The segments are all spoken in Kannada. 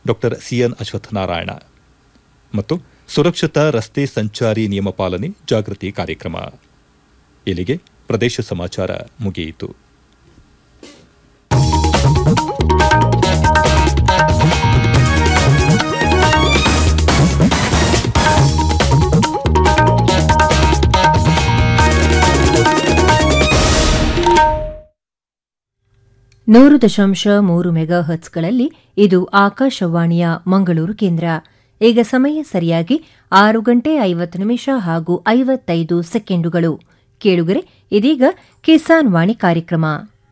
ಡಾ ಸಿಎನ್ ಅಶ್ವತ್ಥನಾರಾಯಣ ಮತ್ತು ಸುರಕ್ಷಿತ ರಸ್ತೆ ಸಂಚಾರಿ ನಿಯಮ ಪಾಲನೆ ಜಾಗೃತಿ ಕಾರ್ಯಕ್ರಮ ಇಲ್ಲಿಗೆ ಪ್ರದೇಶ ಸಮಾಚಾರ ಮುಗಿಯಿತು ನೂರು ದಶಾಂಶ ಮೂರು ಮೆಗಾ ಹರ್ಟ್ಸ್ಗಳಲ್ಲಿ ಇದು ಆಕಾಶವಾಣಿಯ ಮಂಗಳೂರು ಕೇಂದ್ರ ಈಗ ಸಮಯ ಸರಿಯಾಗಿ ಆರು ಗಂಟೆ ಐವತ್ತು ನಿಮಿಷ ಹಾಗೂ ಐವತ್ತೈದು ಸೆಕೆಂಡುಗಳು ಕೇಳುಗರೆ ಇದೀಗ ಕಿಸಾನ್ ವಾಣಿ ಕಾರ್ಯಕ್ರಮ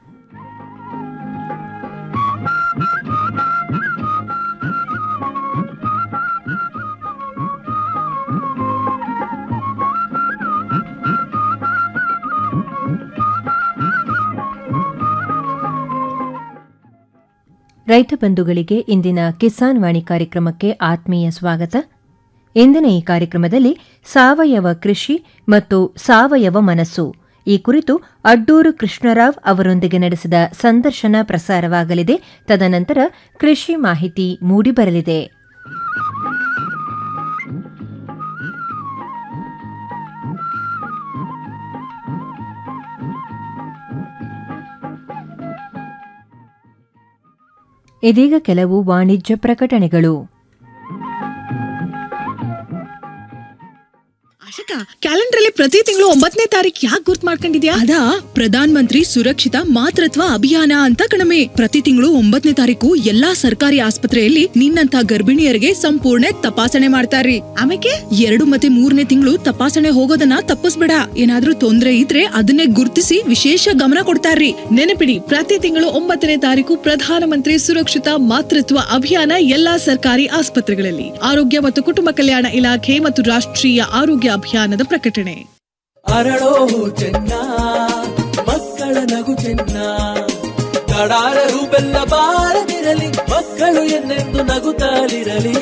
ರೈತ ಬಂಧುಗಳಿಗೆ ಇಂದಿನ ಕಿಸಾನ್ ವಾಣಿ ಕಾರ್ಯಕ್ರಮಕ್ಕೆ ಆತ್ಮೀಯ ಸ್ವಾಗತ ಇಂದಿನ ಈ ಕಾರ್ಯಕ್ರಮದಲ್ಲಿ ಸಾವಯವ ಕೃಷಿ ಮತ್ತು ಸಾವಯವ ಮನಸ್ಸು ಈ ಕುರಿತು ಅಡ್ಡೂರು ಕೃಷ್ಣರಾವ್ ಅವರೊಂದಿಗೆ ನಡೆಸಿದ ಸಂದರ್ಶನ ಪ್ರಸಾರವಾಗಲಿದೆ ತದನಂತರ ಕೃಷಿ ಮಾಹಿತಿ ಮೂಡಿಬರಲಿದೆ ಇದೀಗ ಕೆಲವು ವಾಣಿಜ್ಯ ಪ್ರಕಟಣೆಗಳು ಆಶಿಕಾ ಕ್ಯಾಲೆಂಡರ್ ಅಲ್ಲಿ ಪ್ರತಿ ತಿಂಗಳು ಒಂಬತ್ತನೇ ತಾರೀಕು ಯಾಕೆ ಗುರ್ತ್ ಮಾಡ್ಕೊಂಡಿದ್ಯಾ ಅದಾ ಪ್ರಧಾನ್ ಮಂತ್ರಿ ಸುರಕ್ಷಿತ ಮಾತೃತ್ವ ಅಭಿಯಾನ ಅಂತ ಕಣಮೆ ಪ್ರತಿ ತಿಂಗಳು ಒಂಬತ್ತನೇ ತಾರೀಕು ಎಲ್ಲಾ ಸರ್ಕಾರಿ ಆಸ್ಪತ್ರೆಯಲ್ಲಿ ನಿನ್ನಂತ ಗರ್ಭಿಣಿಯರಿಗೆ ಸಂಪೂರ್ಣ ತಪಾಸಣೆ ಮಾಡ್ತಾರ್ರಿ ಆಮೇಲೆ ಎರಡು ಮತ್ತೆ ಮೂರನೇ ತಿಂಗಳು ತಪಾಸಣೆ ಹೋಗೋದನ್ನ ತಪ್ಪಿಸ್ಬೇಡ ಏನಾದ್ರೂ ತೊಂದ್ರೆ ಇದ್ರೆ ಅದನ್ನೇ ಗುರ್ತಿಸಿ ವಿಶೇಷ ಗಮನ ಕೊಡ್ತಾರ್ರಿ ನೆನಪಿಡಿ ಪ್ರತಿ ತಿಂಗಳು ಒಂಬತ್ತನೇ ತಾರೀಕು ಪ್ರಧಾನ ಮಂತ್ರಿ ಸುರಕ್ಷಿತ ಮಾತೃತ್ವ ಅಭಿಯಾನ ಎಲ್ಲಾ ಸರ್ಕಾರಿ ಆಸ್ಪತ್ರೆಗಳಲ್ಲಿ ಆರೋಗ್ಯ ಮತ್ತು ಕುಟುಂಬ ಕಲ್ಯಾಣ ಇಲಾಖೆ ಮತ್ತು ರಾಷ್ಟ್ರೀಯ ಆರೋಗ್ಯ ಅಭಿಯಾನದ ಪ್ರಕಟಣೆ ಅರಳೋ ಚೆನ್ನ ಮಕ್ಕಳ ನಗು ಚೆನ್ನ ಕಡಾರರು ಬೆಲ್ಲ ಬಾರದಿರಲಿ ಮಕ್ಕಳು ಎನ್ನೆಂದು ನಗುತ್ತಾಲಿರಲಿ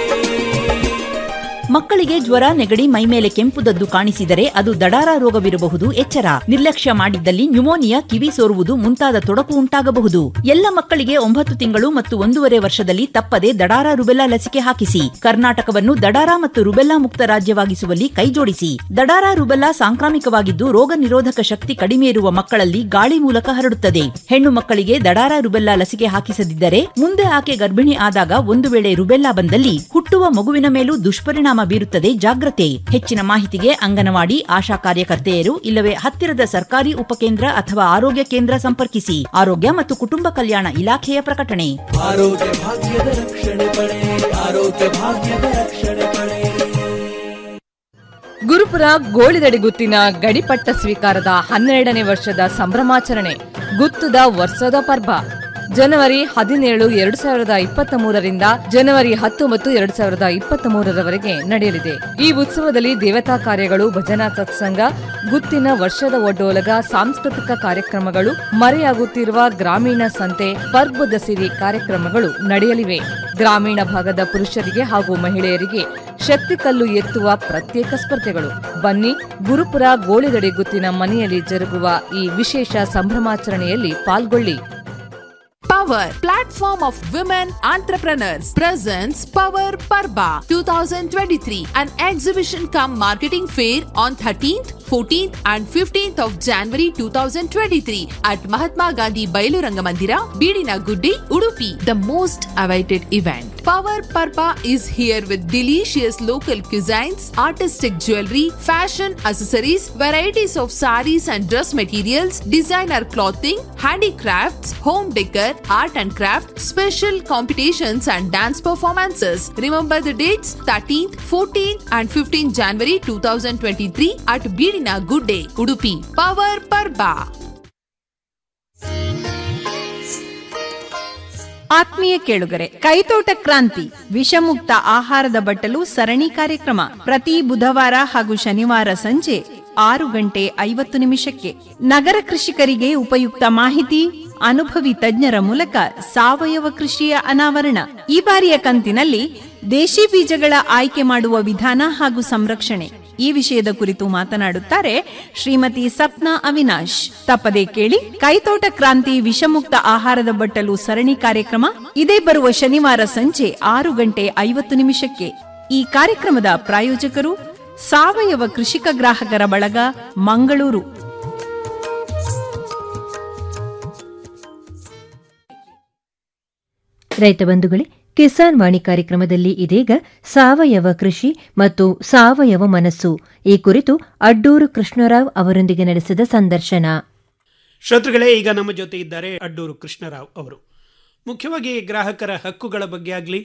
ಮಕ್ಕಳಿಗೆ ಜ್ವರ ನೆಗಡಿ ಮೈಮೇಲೆ ಕೆಂಪುದದ್ದು ಕಾಣಿಸಿದರೆ ಅದು ದಡಾರ ರೋಗವಿರಬಹುದು ಎಚ್ಚರ ನಿರ್ಲಕ್ಷ್ಯ ಮಾಡಿದ್ದಲ್ಲಿ ನ್ಯುಮೋನಿಯಾ ಕಿವಿ ಸೋರುವುದು ಮುಂತಾದ ತೊಡಕು ಉಂಟಾಗಬಹುದು ಎಲ್ಲ ಮಕ್ಕಳಿಗೆ ಒಂಬತ್ತು ತಿಂಗಳು ಮತ್ತು ಒಂದೂವರೆ ವರ್ಷದಲ್ಲಿ ತಪ್ಪದೆ ದಡಾರ ರುಬೆಲ್ಲಾ ಲಸಿಕೆ ಹಾಕಿಸಿ ಕರ್ನಾಟಕವನ್ನು ದಡಾರ ಮತ್ತು ರುಬೆಲ್ಲಾ ಮುಕ್ತ ರಾಜ್ಯವಾಗಿಸುವಲ್ಲಿ ಕೈಜೋಡಿಸಿ ದಡಾರ ರುಬೆಲ್ಲಾ ಸಾಂಕ್ರಾಮಿಕವಾಗಿದ್ದು ರೋಗ ನಿರೋಧಕ ಶಕ್ತಿ ಕಡಿಮೆ ಇರುವ ಮಕ್ಕಳಲ್ಲಿ ಗಾಳಿ ಮೂಲಕ ಹರಡುತ್ತದೆ ಹೆಣ್ಣು ಮಕ್ಕಳಿಗೆ ದಡಾರ ರುಬೆಲ್ಲಾ ಲಸಿಕೆ ಹಾಕಿಸದಿದ್ದರೆ ಮುಂದೆ ಆಕೆ ಗರ್ಭಿಣಿ ಆದಾಗ ಒಂದು ವೇಳೆ ರುಬೆಲ್ಲಾ ಬಂದಲ್ಲಿ ಹುಟ್ಟುವ ಮಗುವಿನ ಮೇಲೂ ದುಷ್ಪರಿಣಾಮ ಬೀರುತ್ತದೆ ಜಾಗ್ರತೆ ಹೆಚ್ಚಿನ ಮಾಹಿತಿಗೆ ಅಂಗನವಾಡಿ ಆಶಾ ಕಾರ್ಯಕರ್ತೆಯರು ಇಲ್ಲವೇ ಹತ್ತಿರದ ಸರ್ಕಾರಿ ಉಪಕೇಂದ್ರ ಅಥವಾ ಆರೋಗ್ಯ ಕೇಂದ್ರ ಸಂಪರ್ಕಿಸಿ ಆರೋಗ್ಯ ಮತ್ತು ಕುಟುಂಬ ಕಲ್ಯಾಣ ಇಲಾಖೆಯ ಪ್ರಕಟಣೆ ಆರೋಗ್ಯ ಭಾಗ್ಯದ ರಕ್ಷಣೆ ಪಡೆ ಆರೋಗ್ಯ ಭಾಗ್ಯದ ರಕ್ಷಣೆ ಪಡೆ ಗುರುಪುರ ಗೋಳಿದಡಿ ಗುತ್ತಿನ ಗಡಿಪಟ್ಟ ಸ್ವೀಕಾರದ ಹನ್ನೆರಡನೇ ವರ್ಷದ ಸಂಭ್ರಮಾಚರಣೆ ಗುತ್ತದ ವರ್ಷದ ಪರ್ವ ಜನವರಿ ಹದಿನೇಳು ಎರಡು ಸಾವಿರದ ಇಪ್ಪತ್ತ ಮೂರರಿಂದ ಜನವರಿ ಹತ್ತೊಂಬತ್ತು ಎರಡು ಸಾವಿರದ ಇಪ್ಪತ್ತ ಮೂರರವರೆಗೆ ನಡೆಯಲಿದೆ ಈ ಉತ್ಸವದಲ್ಲಿ ದೇವತಾ ಕಾರ್ಯಗಳು ಭಜನಾ ಸತ್ಸಂಗ ಗುತ್ತಿನ ವರ್ಷದ ಒಡ್ಡೋಲಗ ಸಾಂಸ್ಕೃತಿಕ ಕಾರ್ಯಕ್ರಮಗಳು ಮರೆಯಾಗುತ್ತಿರುವ ಗ್ರಾಮೀಣ ಸಂತೆ ಪರ್ಬ ದಸಿರಿ ಕಾರ್ಯಕ್ರಮಗಳು ನಡೆಯಲಿವೆ ಗ್ರಾಮೀಣ ಭಾಗದ ಪುರುಷರಿಗೆ ಹಾಗೂ ಮಹಿಳೆಯರಿಗೆ ಶಕ್ತಿ ಕಲ್ಲು ಎತ್ತುವ ಪ್ರತ್ಯೇಕ ಸ್ಪರ್ಧೆಗಳು ಬನ್ನಿ ಗುರುಪುರ ಗೋಳಿದಡಿ ಗುತ್ತಿನ ಮನೆಯಲ್ಲಿ ಜರುಗುವ ಈ ವಿಶೇಷ ಸಂಭ್ರಮಾಚರಣೆಯಲ್ಲಿ ಪಾಲ್ಗೊಳ್ಳಿ Power, platform of women entrepreneurs, presents Power Parba 2023, an exhibition cum marketing fair on 13th, 14th, and 15th of January 2023 at Mahatma Gandhi Bailu Rangamandira, Bidina Guddi, Udupi. The most awaited event. Power Parba is here with delicious local cuisines, artistic jewelry, fashion accessories, varieties of saris and dress materials, designer clothing, handicrafts, home decor, art and craft, special competitions and dance performances. Remember the dates 13th, 14th and 15th January 2023 at Bidina Good Day, Udupi. Power Parba. ಆತ್ಮೀಯ ಕೇಳುಗರೆ ಕೈತೋಟ ಕ್ರಾಂತಿ ವಿಷಮುಕ್ತ ಆಹಾರದ ಬಟ್ಟಲು ಸರಣಿ ಕಾರ್ಯಕ್ರಮ ಪ್ರತಿ ಬುಧವಾರ ಹಾಗೂ ಶನಿವಾರ ಸಂಜೆ ಆರು ಗಂಟೆ ಐವತ್ತು ನಿಮಿಷಕ್ಕೆ ನಗರ ಕೃಷಿಕರಿಗೆ ಉಪಯುಕ್ತ ಮಾಹಿತಿ ಅನುಭವಿ ತಜ್ಞರ ಮೂಲಕ ಸಾವಯವ ಕೃಷಿಯ ಅನಾವರಣ ಈ ಬಾರಿಯ ಕಂತಿನಲ್ಲಿ ದೇಶಿ ಬೀಜಗಳ ಆಯ್ಕೆ ಮಾಡುವ ವಿಧಾನ ಹಾಗೂ ಸಂರಕ್ಷಣೆ ಈ ವಿಷಯದ ಕುರಿತು ಮಾತನಾಡುತ್ತಾರೆ ಶ್ರೀಮತಿ ಸಪ್ನಾ ಅವಿನಾಶ್ ತಪ್ಪದೆ ಕೇಳಿ ಕೈತೋಟ ಕ್ರಾಂತಿ ವಿಷಮುಕ್ತ ಆಹಾರದ ಬಟ್ಟಲು ಸರಣಿ ಕಾರ್ಯಕ್ರಮ ಇದೇ ಬರುವ ಶನಿವಾರ ಸಂಜೆ ಆರು ಗಂಟೆ ಐವತ್ತು ನಿಮಿಷಕ್ಕೆ ಈ ಕಾರ್ಯಕ್ರಮದ ಪ್ರಾಯೋಜಕರು ಸಾವಯವ ಕೃಷಿಕ ಗ್ರಾಹಕರ ಬಳಗ ಮಂಗಳೂರು ರೈತ ಬಂಧುಗಳೇ ಕಿಸಾನ್ ವಾಣಿ ಕಾರ್ಯಕ್ರಮದಲ್ಲಿ ಇದೀಗ ಸಾವಯವ ಕೃಷಿ ಮತ್ತು ಸಾವಯವ ಮನಸ್ಸು ಈ ಕುರಿತು ಅಡ್ಡೂರು ಕೃಷ್ಣರಾವ್ ಅವರೊಂದಿಗೆ ನಡೆಸಿದ ಸಂದರ್ಶನ ಶ್ರೋತೃಗಳೇ ಈಗ ನಮ್ಮ ಜೊತೆ ಇದ್ದಾರೆ ಅಡ್ಡೂರು ಕೃಷ್ಣರಾವ್ ಅವರು ಮುಖ್ಯವಾಗಿ ಗ್ರಾಹಕರ ಹಕ್ಕುಗಳ ಬಗ್ಗೆ ಆಗಲಿ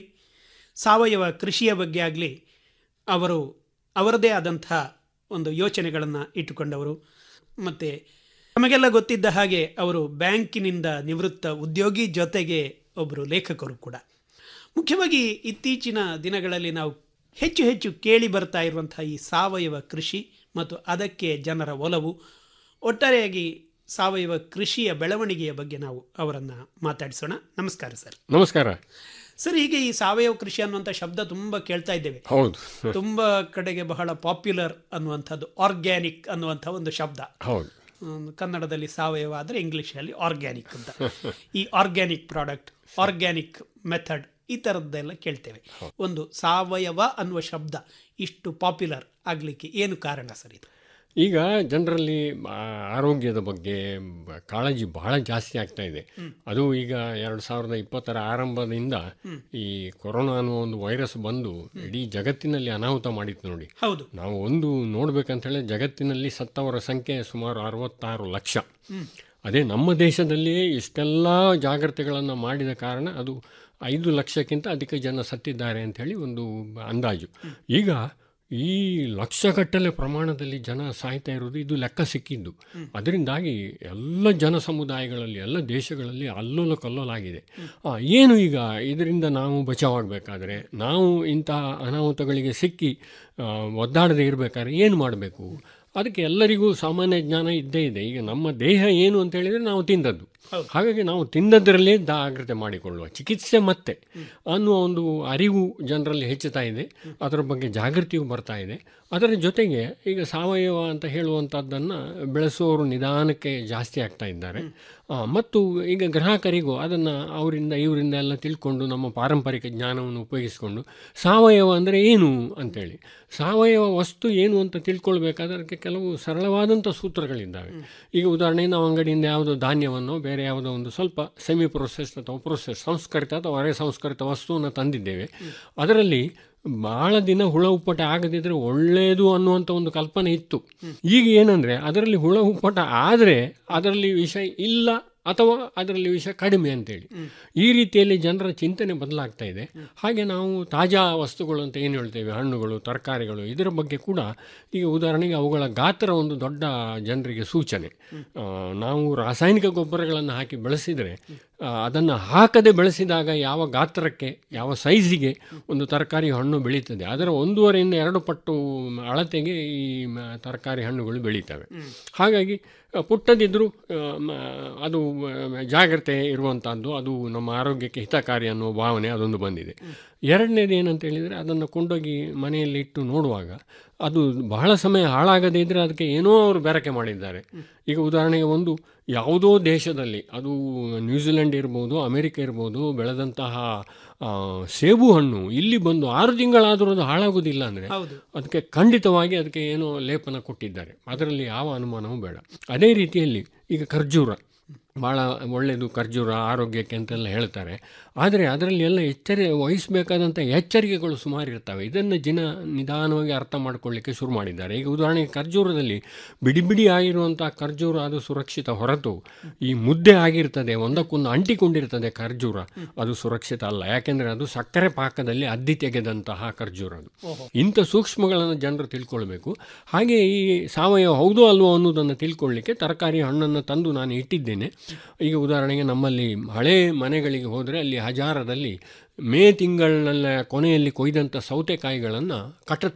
ಸಾವಯವ ಕೃಷಿಯ ಬಗ್ಗೆ ಆಗಲಿ ಅವರು ಅವರದೇ ಆದಂಥ ಒಂದು ಯೋಚನೆಗಳನ್ನು ಇಟ್ಟುಕೊಂಡವರು ಮತ್ತು ನಮಗೆಲ್ಲ ಗೊತ್ತಿದ್ದ ಹಾಗೆ ಅವರು ಬ್ಯಾಂಕಿನಿಂದ ನಿವೃತ್ತ ಉದ್ಯೋಗಿ ಜೊತೆಗೆ ಒಬ್ಬರು ಲೇಖಕರು ಕೂಡ ಮುಖ್ಯವಾಗಿ ಇತ್ತೀಚಿನ ದಿನಗಳಲ್ಲಿ ನಾವು ಹೆಚ್ಚು ಹೆಚ್ಚು ಕೇಳಿ ಬರ್ತಾ ಇರುವಂಥ ಈ ಸಾವಯವ ಕೃಷಿ ಮತ್ತು ಅದಕ್ಕೆ ಜನರ ಒಲವು ಒಟ್ಟಾರೆಯಾಗಿ ಸಾವಯವ ಕೃಷಿಯ ಬೆಳವಣಿಗೆಯ ಬಗ್ಗೆ ನಾವು ಅವರನ್ನು ಮಾತಾಡಿಸೋಣ ನಮಸ್ಕಾರ ಸರ್ ನಮಸ್ಕಾರ ಸರ್ ಹೀಗೆ ಈ ಸಾವಯವ ಕೃಷಿ ಅನ್ನುವಂಥ ಶಬ್ದ ತುಂಬ ಕೇಳ್ತಾ ಇದ್ದೇವೆ ಹೌದು ತುಂಬ ಕಡೆಗೆ ಬಹಳ ಪಾಪ್ಯುಲರ್ ಅನ್ನುವಂಥದ್ದು ಆರ್ಗ್ಯಾನಿಕ್ ಅನ್ನುವಂಥ ಒಂದು ಶಬ್ದ ಹೌದು ಹ್ಮ್, ಕನ್ನಡದಲ್ಲಿ ಸಾವಯವ ಆದರೆ ಇಂಗ್ಲೀಷಲ್ಲಿ ಆರ್ಗ್ಯಾನಿಕ್ ಅಂತ ಈ ಆರ್ಗ್ಯಾನಿಕ್ ಪ್ರಾಡಕ್ಟ್ ಆರ್ಗ್ಯಾನಿಕ್ ಮೆಥಡ್ ಈ ಥರದ್ದೆಲ್ಲ ಕೇಳ್ತೇವೆ ಒಂದು ಸಾವಯವ ಅನ್ನುವ ಶಬ್ದ ಇಷ್ಟು ಪಾಪ್ಯುಲರ್ ಆಗಲಿಕ್ಕೆ ಏನು ಕಾರಣ ಸರ್ ಇದು ಈಗ ಜನರಲ್ಲಿ ಆ, ಆರೋಗ್ಯದ ಬಗ್ಗೆ ಬ- ಕಾಳಜಿ ಬಹಳ ಜಾಸ್ತಿ ಆಗ್ತಾ ಇದೆ ಅದು ಈಗ ಎರಡು ಸಾವಿರದ ಇಪ್ಪತ್ತರ ಆರಂಭದಿಂದ ಈ ಕೊರೋನಾ ಅನ್ನುವ ಒಂದು ವೈರಸ್ ಬಂದು ಇಡೀ ಜಗತ್ತಿನಲ್ಲಿ ಅನಾಹುತ ಮಾಡಿತ್ತು ನೋಡಿ ಹೌದು ನಾವು ಒಂದು ನೋಡ್ಬೇಕಂತ ಹೇಳಿ ಜಗತ್ತಿನಲ್ಲಿ ಸತ್ತವರ ಸಂಖ್ಯೆ ಸುಮಾರು ಅರವತ್ತಾರು ಲಕ್ಷ ಅದೇ ನಮ್ಮ ದೇಶದಲ್ಲಿ ಇಷ್ಟೆಲ್ಲ ಜಾಗ್ರತೆಗಳನ್ನು ಮಾಡಿದ ಕಾರಣ ಅದು ಐದು ಲಕ್ಷಕ್ಕಿಂತ ಅಧಿಕ ಜನ ಸತ್ತಿದ್ದಾರೆ ಅಂತ ಹೇಳಿ ಒಂದು ಅಂದಾಜು ಈಗ ಈ ಲಕ್ಷಗಟ್ಟಲೆ ಪ್ರಮಾಣದಲ್ಲಿ ಜನ ಸಾಯ್ತಾ ಇರೋದು ಇದು ಲೆಕ್ಕ ಸಿಕ್ಕಿದ್ದು ಅದರಿಂದಾಗಿ ಎಲ್ಲ ಜನ ಸಮುದಾಯಗಳಲ್ಲಿ ಎಲ್ಲ ದೇಶಗಳಲ್ಲಿ ಅಲ್ಲೋಲ ಕಲ್ಲೋಲಾಗಿದೆ ಆ, ಏನು ಈಗ ಇದರಿಂದ ನಾವು ಬಚಾವಾಗಬೇಕಾದ್ರೆ ನಾವು ಇಂತಹ ಅನಾಹುತಗಳಿಗೆ ಸಿಕ್ಕಿ ಆ, ಒದ್ದಾಡದೇ ಇರಬೇಕಾದ್ರೆ ಏನು ಮಾಡಬೇಕು ಅದಕ್ಕೆ ಎಲ್ಲರಿಗೂ ಸಾಮಾನ್ಯ ಜ್ಞಾನ ಇದ್ದೇ ಇದೆ ಈಗ ನಮ್ಮ ದೇಹ ಏನು ಅಂತ ಹೇಳಿದರೆ ನಾವು ತಿಂದದ್ದು ಹಾಗಾಗಿ ನಾವು ತಿಂದದ್ದರಲ್ಲೇ ಜಾಗ್ರತೆ ಮಾಡಿಕೊಳ್ಳುವ ಚಿಕಿತ್ಸೆ ಮತ್ತೆ ಅನ್ನುವ ಒಂದು ಅರಿವು ಜನರಲ್ಲಿ ಹೆಚ್ಚುತ್ತಾ ಇದೆ ಅದರ ಬಗ್ಗೆ ಜಾಗೃತಿಯು ಬರ್ತಾ ಇದೆ ಅದರ ಜೊತೆಗೆ ಈಗ ಸಾವಯವ ಅಂತ ಹೇಳುವಂಥದ್ದನ್ನು ಬೆಳೆಸುವವರು ನಿಧಾನಕ್ಕೆ ಜಾಸ್ತಿ ಆಗ್ತಾ ಇದ್ದಾರೆ ಆ, ಮತ್ತು ಈಗ ಗ್ರಾಹಕರಿಗೂ ಅದನ್ನು ಅವರಿಂದ ಇವರಿಂದ ಎಲ್ಲ ತಿಳ್ಕೊಂಡು ನಮ್ಮ ಪಾರಂಪರಿಕ ಜ್ಞಾನವನ್ನು ಉಪಯೋಗಿಸಿಕೊಂಡು ಸಾವಯವ ಅಂದರೆ ಏನು ಅಂತೇಳಿ ಸಾವಯವ ವಸ್ತು ಏನು ಅಂತ ತಿಳ್ಕೊಳ್ಬೇಕಾದ್ರೆ ಅದಕ್ಕೆ ಕೆಲವು ಸರಳವಾದಂಥ ಸೂತ್ರಗಳಿದ್ದಾವೆ ಈಗ ಉದಾಹರಣೆಗೆ ನಾವು ಅಂಗಡಿಯಿಂದ ಯಾವುದೋ ಧಾನ್ಯವನ್ನು ಬೇರೆ ಯಾವುದೋ ಒಂದು ಸ್ವಲ್ಪ ಸೆಮಿ ಪ್ರೊಸೆಸ್ ಅಥವಾ ಪ್ರೊಸೆಸ್ ಸಂಸ್ಕರಿತ ಅಥವಾ ಅರೆ ಸಂಸ್ಕರಿತ ವಸ್ತುವನ್ನು ತಂದಿದ್ದೇವೆ ಅದರಲ್ಲಿ ಭಾಳ ದಿನ ಹುಳ ಉಪ್ಪಟ ಆಗದಿದ್ರೆ ಒಳ್ಳೆಯದು ಅನ್ನುವಂಥ ಒಂದು ಕಲ್ಪನೆ ಇತ್ತು ಈಗ ಏನಂದರೆ ಅದರಲ್ಲಿ ಹುಳ ಉಪ್ಪಟ ಆದರೆ ಅದರಲ್ಲಿ ವಿಷ ಇಲ್ಲ ಅಥವಾ ಅದರಲ್ಲಿ ವಿಷ ಕಡಿಮೆ ಅಂತೇಳಿ ಈ ರೀತಿಯಲ್ಲಿ ಜನರ ಚಿಂತನೆ ಬದಲಾಗ್ತಾ ಇದೆ ಹಾಗೆ ನಾವು ತಾಜಾ ವಸ್ತುಗಳು ಅಂತ ಏನು ಹೇಳ್ತೇವೆ ಹಣ್ಣುಗಳು ತರಕಾರಿಗಳು ಇದರ ಬಗ್ಗೆ ಕೂಡ ಈಗ ಉದಾಹರಣೆಗೆ ಅವುಗಳ ಗಾತ್ರ ಒಂದು ದೊಡ್ಡ ಜನರಿಗೆ ಸೂಚನೆ ಆ, ನಾವು ರಾಸಾಯನಿಕ ಗೊಬ್ಬರಗಳನ್ನು ಹಾಕಿ ಬೆಳೆಸಿದರೆ ಅದನ್ನು ಹಾಕದೆ ಬೆಳೆಸಿದಾಗ ಯಾವ ಗಾತ್ರಕ್ಕೆ ಯಾವ ಸೈಜಿಗೆ ಒಂದು ತರಕಾರಿ ಹಣ್ಣು ಬೆಳೀತದೆ ಅದರ ಒಂದೂವರೆಯಿಂದ ಎರಡು ಪಟ್ಟು ಅಳತೆಗೆ ಈ ಮ- ತರಕಾರಿ ಹಣ್ಣುಗಳು ಬೆಳೀತವೆ ಹಾಗಾಗಿ ಆ, ಪುಟ್ಟದಿದ್ದರೂ ಆ, ಮ- ಅದು ಆ, ಜಾಗ್ರತೆ ಇರುವಂಥದ್ದು ಅದು ನಮ್ಮ ಆರೋಗ್ಯಕ್ಕೆ ಹಿತಕಾರಿ ಅನ್ನುವ ಭಾವನೆ ಅದೊಂದು ಬಂದಿದೆ ಎರಡನೇದು ಏನಂತ ಹೇಳಿದರೆ ಅದನ್ನು ಕೊಂಡೋಗಿ ಮನೆಯಲ್ಲಿ ಇಟ್ಟು ನೋಡುವಾಗ ಅದು ಬಹಳ ಸಮಯ ಹಾಳಾಗದೇ ಇದ್ದರೆ ಅದಕ್ಕೆ ಏನೋ ಅವರು ಬೆರಕೆ ಮಾಡಿದ್ದಾರೆ ಈಗ ಉದಾಹರಣೆಗೆ ಒಂದು ಯಾವುದೋ ದೇಶದಲ್ಲಿ ಅದು ನ್ಯೂಜಿಲೆಂಡ್ ಇರ್ಬೋದು ಅಮೆರಿಕ ಇರ್ಬೋದು ಬೆಳೆದಂತಹ ಆ, ಸೇಬು ಹಣ್ಣು ಇಲ್ಲಿ ಬಂದು ಆರು ತಿಂಗಳಾದರೂ ಅದು ಹಾಳಾಗೋದಿಲ್ಲ ಅಂದರೆ ಹೌದು ಅದಕ್ಕೆ ಖಂಡಿತವಾಗಿ ಅದಕ್ಕೆ ಏನೋ ಲೇಪನ ಕೊಟ್ಟಿದ್ದಾರೆ ಅದರಲ್ಲಿ ಯಾವ ಅನುಮಾನವೂ ಬೇಡ ಅದೇ ರೀತಿಯಲ್ಲಿ ಈಗ ಖರ್ಜೂರ ಭಾಳ ಒಳ್ಳೆಯದು ಖರ್ಜೂರ ಆರೋಗ್ಯಕ್ಕೆ ಅಂತೆಲ್ಲ ಹೇಳ್ತಾರೆ ಆದರೆ ಅದರಲ್ಲಿ ಎಲ್ಲ ಎಚ್ಚರಿ ವಹಿಸಬೇಕಾದಂಥ ಎಚ್ಚರಿಕೆಗಳು ಸುಮಾರು ಇರ್ತವೆ ಇದನ್ನು ಜನ ನಿಧಾನವಾಗಿ ಅರ್ಥ ಮಾಡ್ಕೊಳ್ಳಿಕ್ಕೆ ಶುರು ಮಾಡಿದ್ದಾರೆ ಈಗ ಉದಾಹರಣೆಗೆ ಖರ್ಜೂರದಲ್ಲಿ ಬಿಡಿ ಬಿಡಿ ಆಗಿರುವಂಥ ಖರ್ಜೂರ ಅದು ಸುರಕ್ಷಿತ ಹೊರತು ಈ ಮುದ್ದೆ ಆಗಿರ್ತದೆ ಒಂದಕ್ಕೊಂದು ಅಂಟಿಕೊಂಡಿರ್ತದೆ ಖರ್ಜೂರ ಅದು ಸುರಕ್ಷಿತ ಅಲ್ಲ ಯಾಕೆಂದರೆ ಅದು ಸಕ್ಕರೆ ಪಾಕದಲ್ಲಿ ಅದ್ದಿ ತೆಗೆದಂತಹ ಖರ್ಜೂರ ಅದು ಇಂಥ ಸೂಕ್ಷ್ಮಗಳನ್ನು ಜನರು ತಿಳ್ಕೊಳ್ಬೇಕು ಹಾಗೆ ಈ ಸಾವಯವ ಹೌದೋ ಅಲ್ವೋ ಅನ್ನೋದನ್ನು ತಿಳ್ಕೊಳ್ಳಿಕ್ಕೆ ತರಕಾರಿ ಹಣ್ಣನ್ನು ತಂದು ನಾನು ಇಟ್ಟಿದ್ದೇನೆ ಈಗ ಉದಾಹರಣೆಗೆ ನಮ್ಮಲ್ಲಿ ಹಳೆ ಮನೆಗಳಿಗೆ ಹೋದರೆ ಅಲ್ಲಿ ಹಜಾರದಲ್ಲಿ ಮೇ ತಿಂಗಳಿನ ಕೊನೆಯಲ್ಲಿ ಕೊಯ್ದಂಥ ಸೌತೆಕಾಯಿಗಳನ್ನು ಕಟ್ಟುತ್ತಿದ್ರು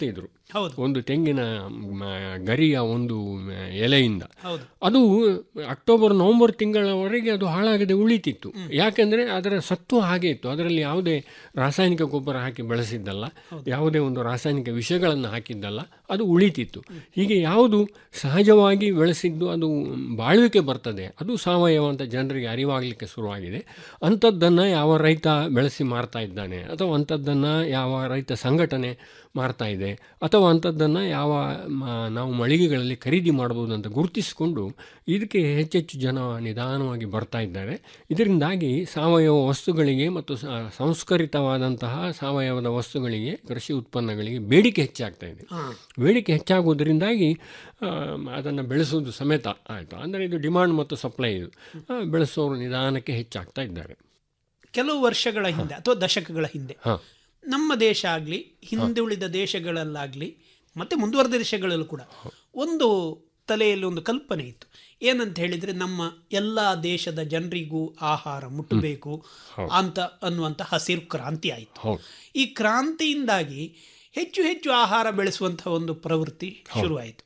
ಹೌದು. ಒಂದು ತೆಂಗಿನ ಮ, ಗರಿಯ ಒಂದು ಮ, ಎಲೆಯಿಂದ ಹೌದು. ಅದು ಅಕ್ಟೋಬರ್ ನವೆಂಬರ್ ತಿಂಗಳವರೆಗೆ ಅದು ಹಾಳಾಗದೆ ಉಳಿತಿತ್ತು ಯಾಕೆಂದರೆ ಅದರ ಸತ್ವ ಹಾಗೆ ಇತ್ತು ಅದರಲ್ಲಿ ಯಾವುದೇ ರಾಸಾಯನಿಕ ಗೊಬ್ಬರ ಹಾಕಿ ಬೆಳೆಸಿದ್ದಲ್ಲ ಯಾವುದೇ ಒಂದು ರಾಸಾಯನಿಕ ವಿಷಗಳನ್ನು ಹಾಕಿದ್ದಲ್ಲ ಅದು ಉಳಿತಿತ್ತು ಹೀಗೆ ಯಾವುದು ಸಹಜವಾಗಿ ಬೆಳೆಸಿದ್ದು ಅದು ಬಾಳ್ವಿಕೆ ಬರ್ತದೆ ಅದು ಸಾವಯವ ಅಂತ ಜನರಿಗೆ ಅರಿವಾಗಲಿಕ್ಕೆ ಶುರುವಾಗಿದೆ ಅಂಥದ್ದನ್ನು ಯಾವ ರೈತ ಬೆಳೆಸಿ ಮಾರ್ತಾ ಇದ್ದಾನೆ ಅಥವಾ ಅಂಥದ್ದನ್ನು ಯಾವ ರೈತ ಸಂಘಟನೆ ಮಾರ್ತಾ ಇದೆ ಅಥವಾ ಅಂಥದ್ದನ್ನು ಯಾವ ಮ- ನಾವು ಮಳಿಗೆಗಳಲ್ಲಿ ಖರೀದಿ ಮಾಡ್ಬೋದು ಅಂತ ಗುರುತಿಸಿಕೊಂಡು ಇದಕ್ಕೆ ಹೆಚ್ಚೆಚ್ಚು ಜನ ನಿಧಾನವಾಗಿ ಬರ್ತಾ ಇದ್ದಾರೆ ಇದರಿಂದಾಗಿ ಸಾವಯವ ವಸ್ತುಗಳಿಗೆ ಮತ್ತು ಸ- ಸಂಸ್ಕರಿತವಾದಂತಹ ಸಾವಯವದ ವಸ್ತುಗಳಿಗೆ ಕೃಷಿ ಉತ್ಪನ್ನಗಳಿಗೆ ಬೇಡಿಕೆ ಹೆಚ್ಚಾಗ್ತಾ ಇದೆ ಬೇಡಿಕೆ ಹೆಚ್ಚಾಗುವುದರಿಂದಾಗಿ ಅದನ್ನು ಬೆಳೆಸುವುದು ಸಮೇತ ಆಯಿತು ಅಂದರೆ ಇದು ಡಿಮಾಂಡ್ ಮತ್ತು ಸಪ್ಲೈ ಇದು ಆ, ಬೆಳೆಸೋರು ನಿಧಾನಕ್ಕೆ ಹೆಚ್ಚಾಗ್ತಾ ಇದ್ದಾರೆ ಕೆಲವು ವರ್ಷಗಳ ಹಿಂದೆ ಅಥವಾ ದಶಕಗಳ ಹಿಂದೆ ಹಾಂ ನಮ್ಮ ದೇಶ ಆಗಲಿ ಹಿಂದುಳಿದ ದೇಶಗಳಲ್ಲಾಗಲಿ ಮತ್ತು ಮುಂದುವರೆದ ದೇಶಗಳಲ್ಲೂ ಕೂಡ ಒಂದು ತಲೆಯಲ್ಲಿ ಒಂದು ಕಲ್ಪನೆ ಇತ್ತು ಏನಂತ ಹೇಳಿದರೆ ನಮ್ಮ ಎಲ್ಲ ದೇಶದ ಜನರಿಗೂ ಆಹಾರ ಮುಟ್ಟಬೇಕು ಅಂತ ಅನ್ನುವಂಥ ಹಸಿರು ಕ್ರಾಂತಿ ಆಯಿತು ಹೌದು ಈ ಕ್ರಾಂತಿಯಿಂದಾಗಿ ಹೆಚ್ಚು ಹೆಚ್ಚು ಆಹಾರ ಬೆಳೆಸುವಂಥ ಒಂದು ಪ್ರವೃತ್ತಿ ಶುರುವಾಯಿತು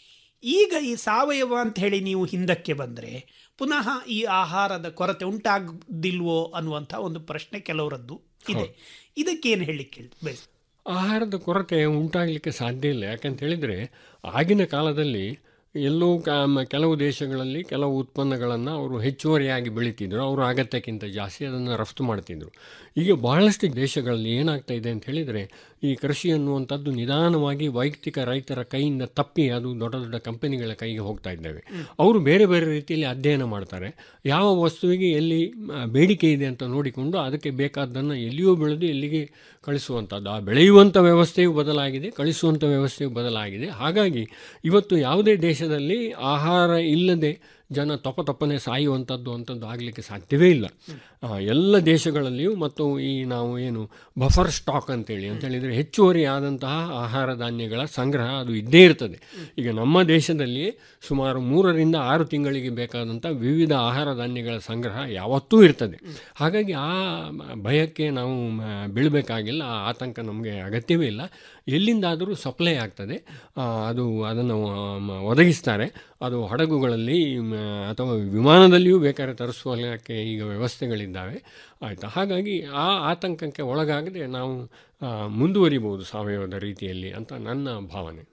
ಈಗ ಈ ಸಾವಯವ ಅಂತ ಹೇಳಿ ನೀವು ಹಿಂದಕ್ಕೆ ಬಂದರೆ ಪುನಃ ಈ ಆಹಾರದ ಕೊರತೆ ಉಂಟಾಗದಿಲ್ವೋ ಅನ್ನುವಂಥ ಒಂದು ಪ್ರಶ್ನೆ ಕೆಲವರದ್ದು ಇದೆ ಇದಕ್ಕೇನು ಹೇಳಲಿಕ್ಕೆ ಬಯಸ್ ಆಹಾರದ ಕೊರತೆ ಉಂಟಾಗಲಿಕ್ಕೆ ಸಾಧ್ಯ ಇಲ್ಲ ಯಾಕಂತ ಹೇಳಿದರೆ ಆಗಿನ ಕಾಲದಲ್ಲಿ ಎಲ್ಲೋ ಕ- ಕೆಲವು ದೇಶಗಳಲ್ಲಿ ಕೆಲವು ಉತ್ಪನ್ನಗಳನ್ನು ಅವರು ಹೆಚ್ಚುವರಿಯಾಗಿ ಬೆಳೀತಿದ್ರು ಅವರ ಅಗತ್ಯಕ್ಕಿಂತ ಜಾಸ್ತಿ ಅದನ್ನು ರಫ್ತು ಮಾಡ್ತಿದ್ರು ಈಗ ಬಹಳಷ್ಟು ದೇಶಗಳಲ್ಲಿ ಏನಾಗ್ತಾ ಇದೆ ಅಂತ ಹೇಳಿದರೆ ಈ ಕೃಷಿ ಅನ್ನುವಂಥದ್ದು ನಿಧಾನವಾಗಿ ವೈಯಕ್ತಿಕ ರೈತರ ಕೈಯಿಂದ ತಪ್ಪಿ ಅದು ದೊಡ್ಡ ದೊಡ್ಡ ಕಂಪನಿಗಳ ಕೈಗೆ ಹೋಗ್ತಾ ಇದ್ದಾವೆ ಅವರು ಬೇರೆ ಬೇರೆ ರೀತಿಯಲ್ಲಿ ಅಧ್ಯಯನ ಮಾಡ್ತಾರೆ ಯಾವ ವಸ್ತುವಿಗೆ ಎಲ್ಲಿ ಮ, ಬೇಡಿಕೆ ಇದೆ ಅಂತ ನೋಡಿಕೊಂಡು ಅದಕ್ಕೆ ಬೇಕಾದ್ದನ್ನು ಎಲ್ಲಿಯೋ ಬೆಳೆದು ಎಲ್ಲಿಗೆ ಕಳಿಸುವಂಥದ್ದು ಆ ಬೆಳೆಯುವಂಥ ವ್ಯವಸ್ಥೆಯು ಬದಲಾಗಿದೆ ಕಳಿಸುವಂಥ ವ್ಯವಸ್ಥೆಯು ಬದಲಾಗಿದೆ ಹಾಗಾಗಿ ಇವತ್ತು ಯಾವುದೇ ದೇಶದಲ್ಲಿ ಆಹಾರ ಇಲ್ಲದೆ ಜನ ತಪ ತಪ್ಪನೆ ಸಾಯುವಂಥದ್ದು ಅಂಥದ್ದು ಆಗಲಿಕ್ಕೆ ಸಾಧ್ಯವೇ ಇಲ್ಲ ಆ, ಎಲ್ಲ ದೇಶಗಳಲ್ಲಿಯೂ ಮತ್ತು ಈ ನಾವು ಏನು ಬಫರ್ ಸ್ಟಾಕ್ ಅಂತೇಳಿ ಅಂತ ಹೇಳಿದರೆ ಹೆಚ್ಚುವರಿ ಆದಂತಹ ಆಹಾರ ಧಾನ್ಯಗಳ ಸಂಗ್ರಹ ಅದು ಇದ್ದೇ ಇರ್ತದೆ ಈಗ ನಮ್ಮ ದೇಶದಲ್ಲಿ ಸುಮಾರು ಮೂರರಿಂದ ಆರು ತಿಂಗಳಿಗೆ ಬೇಕಾದಂಥ ವಿವಿಧ ಆಹಾರ ಧಾನ್ಯಗಳ ಸಂಗ್ರಹ ಯಾವತ್ತೂ ಇರ್ತದೆ ಹಾಗಾಗಿ ಆ ಭಯಕ್ಕೆ ನಾವು ಮ, ಬೀಳಬೇಕಾಗಿಲ್ಲ ಆ ಆತಂಕ ನಮಗೆ ಅಗತ್ಯವೇ ಇಲ್ಲ ಎಲ್ಲಿಂದಾದರೂ ಸಪ್ಲೈ ಆಗ್ತದೆ ಆ, ಅದು ಅದನ್ನು ಆ, ಮ- ಒದಗಿಸ್ತಾರೆ ಅದು ಹಡಗುಗಳಲ್ಲಿ ಮ, ಅಥವಾ ವಿಮಾನದಲ್ಲಿಯೂ ಬೇಕಾದ್ರೆ ತರಿಸುವಕ್ಕೆ ಈಗ ವ್ಯವಸ್ಥೆಗಳಿದ್ದಾವೆ ಆಯಿತಾ ಹಾಗಾಗಿ ಆ ಆತಂಕಕ್ಕೆ ಒಳಗಾಗದೆ ನಾವು ಆ, ಮುಂದುವರಿಬೋದು ಸಾವಯವದ ರೀತಿಯಲ್ಲಿ ಅಂತ ನನ್ನ ಭಾವನೆ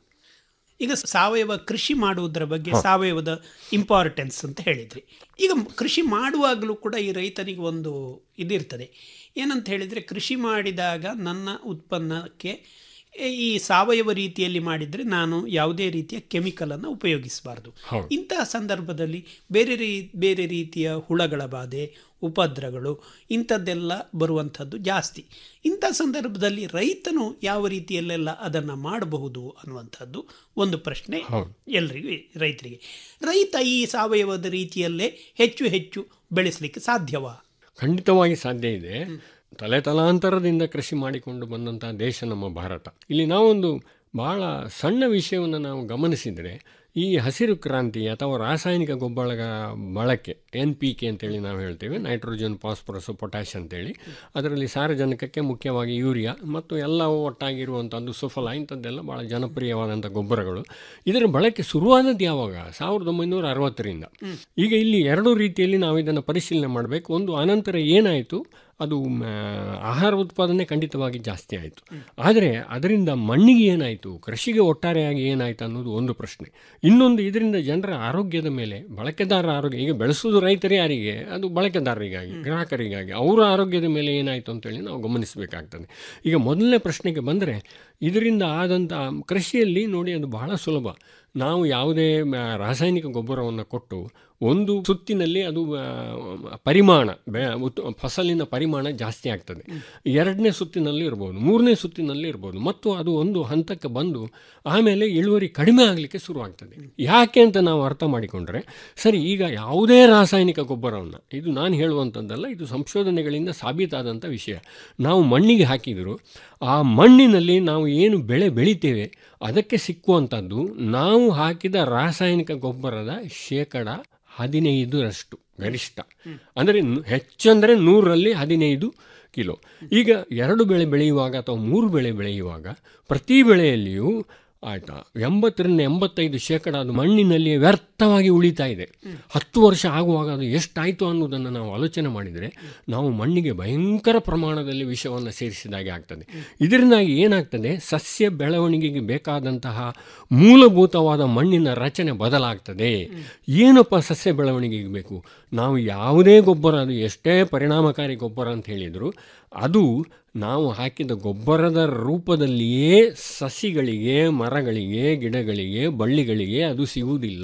ಈಗ ಸಾವಯವ ಕೃಷಿ ಮಾಡುವುದರ ಬಗ್ಗೆ ಸಾವಯವದ ಇಂಪಾರ್ಟೆನ್ಸ್ ಅಂತ ಹೇಳಿದ್ರಿ ಈಗ ಕೃಷಿ ಮಾಡುವಾಗಲೂ ಕೂಡ ಈ ರೈತನಿಗೆ ಒಂದು ಇದಿರ್ತದೆ ಏನಂತ ಹೇಳಿದರೆ ಕೃಷಿ ಮಾಡಿದಾಗ ನನ್ನ ಉತ್ಪನ್ನಕ್ಕೆ ಈ ಸಾವಯವ ರೀತಿಯಲ್ಲಿ ಮಾಡಿದರೆ ನಾನು ಯಾವುದೇ ರೀತಿಯ ಕೆಮಿಕಲನ್ನು ಉಪಯೋಗಿಸಬಾರ್ದು ಹೌದು. ಇಂತಹ ಸಂದರ್ಭದಲ್ಲಿ ಬೇರೆ ರೀ ಬೇರೆ ರೀತಿಯ ಹುಳಗಳ ಬಾಧೆ ಉಪದ್ರಗಳು ಇಂಥದ್ದೆಲ್ಲ ಬರುವಂಥದ್ದು ಜಾಸ್ತಿ ಇಂಥ ಸಂದರ್ಭದಲ್ಲಿ ರೈತನು ಯಾವ ರೀತಿಯಲ್ಲೆಲ್ಲ ಅದನ್ನು ಮಾಡಬಹುದು ಅನ್ನುವಂಥದ್ದು ಒಂದು ಪ್ರಶ್ನೆ ಹೌದು. ಎಲ್ರಿಗೂ ರೈತರಿಗೆ ರೈತ ಈ ಸಾವಯವದ ರೀತಿಯಲ್ಲೇ ಹೆಚ್ಚು ಹೆಚ್ಚು ಬೆಳೆಸಲಿಕ್ಕೆ ಸಾಧ್ಯವಾ ಖಂಡಿತವಾಗಿ ಸಾಧ್ಯ ಇದೆ ತಲೆ ತಲಾಂತರದಿಂದ ಕೃಷಿ ಮಾಡಿಕೊಂಡು ಬಂದಂಥ ದೇಶ ನಮ್ಮ ಭಾರತ ಇಲ್ಲಿ ನಾವೊಂದು ಬಹಳ ಸಣ್ಣ ವಿಷಯವನ್ನು ನಾವು ಗಮನಿಸಿದರೆ ಈ ಹಸಿರು ಕ್ರಾಂತಿ ಅಥವಾ ರಾಸಾಯನಿಕ ಗೊಬ್ಬರಗಳ ಬಳಕೆ ಎನ್ ಪಿ ಕೆ ಅಂತೇಳಿ ನಾವು ಹೇಳ್ತೇವೆ ನೈಟ್ರೋಜನ್ ಫಾಸ್ಫರಸ್ ಪೊಟ್ಯಾಶ್ ಅಂತೇಳಿ ಅದರಲ್ಲಿ ಸಾರಜನಕಕ್ಕೆ ಮುಖ್ಯವಾಗಿ ಯೂರಿಯಾ ಮತ್ತು ಎಲ್ಲ ಒಟ್ಟಾಗಿರುವಂಥದ್ದು ಸುಫಲ ಇಂಥದ್ದೆಲ್ಲ ಭಾಳ ಜನಪ್ರಿಯವಾದಂಥ ಗೊಬ್ಬರಗಳು ಇದರ ಬಳಕೆ ಶುರುವಾದದ್ದು ಯಾವಾಗ ಸಾವಿರದ ಒಂಬೈನೂರ ಅರವತ್ತರಿಂದ ಈಗ ಇಲ್ಲಿ ಎರಡು ರೀತಿಯಲ್ಲಿ ನಾವು ಇದನ್ನು ಪರಿಶೀಲನೆ ಮಾಡಬೇಕು ಒಂದು ಅನಂತರ ಏನಾಯಿತು ಅದು ಮ, ಆಹಾರ ಉತ್ಪಾದನೆ ಖಂಡಿತವಾಗಿ ಜಾಸ್ತಿ ಆಯಿತು ಆದರೆ ಅದರಿಂದ ಮಣ್ಣಿಗೆ ಏನಾಯಿತು ಕೃಷಿಗೆ ಒಟ್ಟಾರೆಯಾಗಿ ಏನಾಯಿತು ಅನ್ನೋದು ಒಂದು ಪ್ರಶ್ನೆ ಇನ್ನೊಂದು ಇದರಿಂದ ಜನರ ಆರೋಗ್ಯದ ಮೇಲೆ ಬಳಕೆದಾರರ ಆರೋಗ್ಯ ಈಗ ಬೆಳೆಸೋದು ರೈತರು ಯಾರಿಗೆ ಅದು ಬಳಕೆದಾರರಿಗಾಗಿ ಗ್ರಾಹಕರಿಗಾಗಿ ಅವರ ಆರೋಗ್ಯದ ಮೇಲೆ ಏನಾಯಿತು ಅಂತೇಳಿ ನಾವು ಗಮನಿಸಬೇಕಾಗ್ತದೆ ಈಗ ಮೊದಲನೇ ಪ್ರಶ್ನೆಗೆ ಬಂದರೆ ಇದರಿಂದ ಆದಂಥ ಕೃಷಿಯಲ್ಲಿ ನೋಡಿ ಅದು ಬಹಳ ಸುಲಭ ನಾವು ಯಾವುದೇ ಮ, ರಾಸಾಯನಿಕ ಗೊಬ್ಬರವನ್ನು ಕೊಟ್ಟು ಒಂದು ಸುತ್ತಿನಲ್ಲಿ ಅದು ಆ, ಪರಿಮಾಣ ಬೆ ಉತ್- ಫಸಲಿನ ಪರಿಮಾಣ ಜಾಸ್ತಿ ಆಗ್ತದೆ ಎರಡನೇ ಸುತ್ತಿನಲ್ಲಿ ಇರ್ಬೋದು ಮೂರನೇ ಸುತ್ತಿನಲ್ಲಿ ಇರ್ಬೋದು ಮತ್ತು ಅದು ಒಂದು ಹಂತಕ್ಕೆ ಬಂದು ಆಮೇಲೆ ಇಳುವರಿ ಕಡಿಮೆ ಆಗಲಿಕ್ಕೆ ಶುರುವಾಗ್ತದೆ ಯಾಕೆ ಅಂತ ನಾವು ಅರ್ಥ ಮಾಡಿಕೊಂಡ್ರೆ ಸರಿ ಈಗ ಯಾವುದೇ ರಾಸಾಯನಿಕ ಗೊಬ್ಬರವನ್ನು ಇದು ನಾನು ಹೇಳುವಂಥದ್ದಲ್ಲ ಇದು ಸಂಶೋಧನೆಗಳಿಂದ ಸಾಬೀತಾದಂಥ ವಿಷಯ ನಾವು ಮಣ್ಣಿಗೆ ಹಾಕಿದರೂ ಆ ಮಣ್ಣಿನಲ್ಲಿ ನಾವು ಏನು ಬೆಳೆ ಬೆಳಿತೇವೆ ಅದಕ್ಕೆ ಸಿಕ್ಕುವಂಥದ್ದು ನಾವು ಹಾಕಿದ ರಾಸಾಯನಿಕ ಗೊಬ್ಬರದ ಶೇಕಡ ಹದಿನೈದರಷ್ಟು ಗರಿಷ್ಠ ಅಂದರೆ ನು- ಹೆಚ್ಚಂದರೆ ನೂರರಲ್ಲಿ ಹದಿನೈದು ಕಿಲೋ ಈಗ ಎರಡು ಬೆಳೆ ಬೆಳೆಯುವಾಗ ಅಥವಾ ಮೂರು ಬೆಳೆ ಬೆಳೆಯುವಾಗ ಪ್ರತಿ ಬೆಳೆಯಲ್ಲಿಯೂ ಆಯ್ತಾ ಎಂಬತ್ತರಿಂದ ಎಂಬತ್ತೈದು ಶೇಕಡ ಅದು ಮಣ್ಣಿನಲ್ಲಿ ವ್ಯರ್ಥವಾಗಿ ಉಳಿತಾ ಇದೆ ಹತ್ತು ವರ್ಷ ಆಗುವಾಗ ಅದು ಎಷ್ಟಾಯಿತು ಅನ್ನೋದನ್ನು ನಾವು ಆಲೋಚನೆ ಮಾಡಿದರೆ ನಾವು ಮಣ್ಣಿಗೆ ಭಯಂಕರ ಪ್ರಮಾಣದಲ್ಲಿ ವಿಷವನ್ನು ಸೇರಿಸಿದಾಗೆ ಆಗ್ತದೆ ಇದರಿಂದಾಗಿ ಏನಾಗ್ತದೆ ಸಸ್ಯ ಬೆಳವಣಿಗೆಗೆ ಬೇಕಾದಂತಹ ಮೂಲಭೂತವಾದ ಮಣ್ಣಿನ ರಚನೆ ಬದಲಾಗ್ತದೆ ಏನಪ್ಪ ಸಸ್ಯ ಬೆಳವಣಿಗೆಗೆ ಬೇಕು ನಾವು ಯಾವುದೇ ಗೊಬ್ಬರ ಅದು ಎಷ್ಟೇ ಪರಿಣಾಮಕಾರಿ ಗೊಬ್ಬರ ಅಂತ ಹೇಳಿದರೂ ಅದು ನಾವು ಹಾಕಿದ ಗೊಬ್ಬರದ ರೂಪದಲ್ಲಿಯೇ ಸಸಿಗಳಿಗೆ ಮರಗಳಿಗೆ ಗಿಡಗಳಿಗೆ ಬಳ್ಳಿಗಳಿಗೆ ಅದು ಸಿಗುವುದಿಲ್ಲ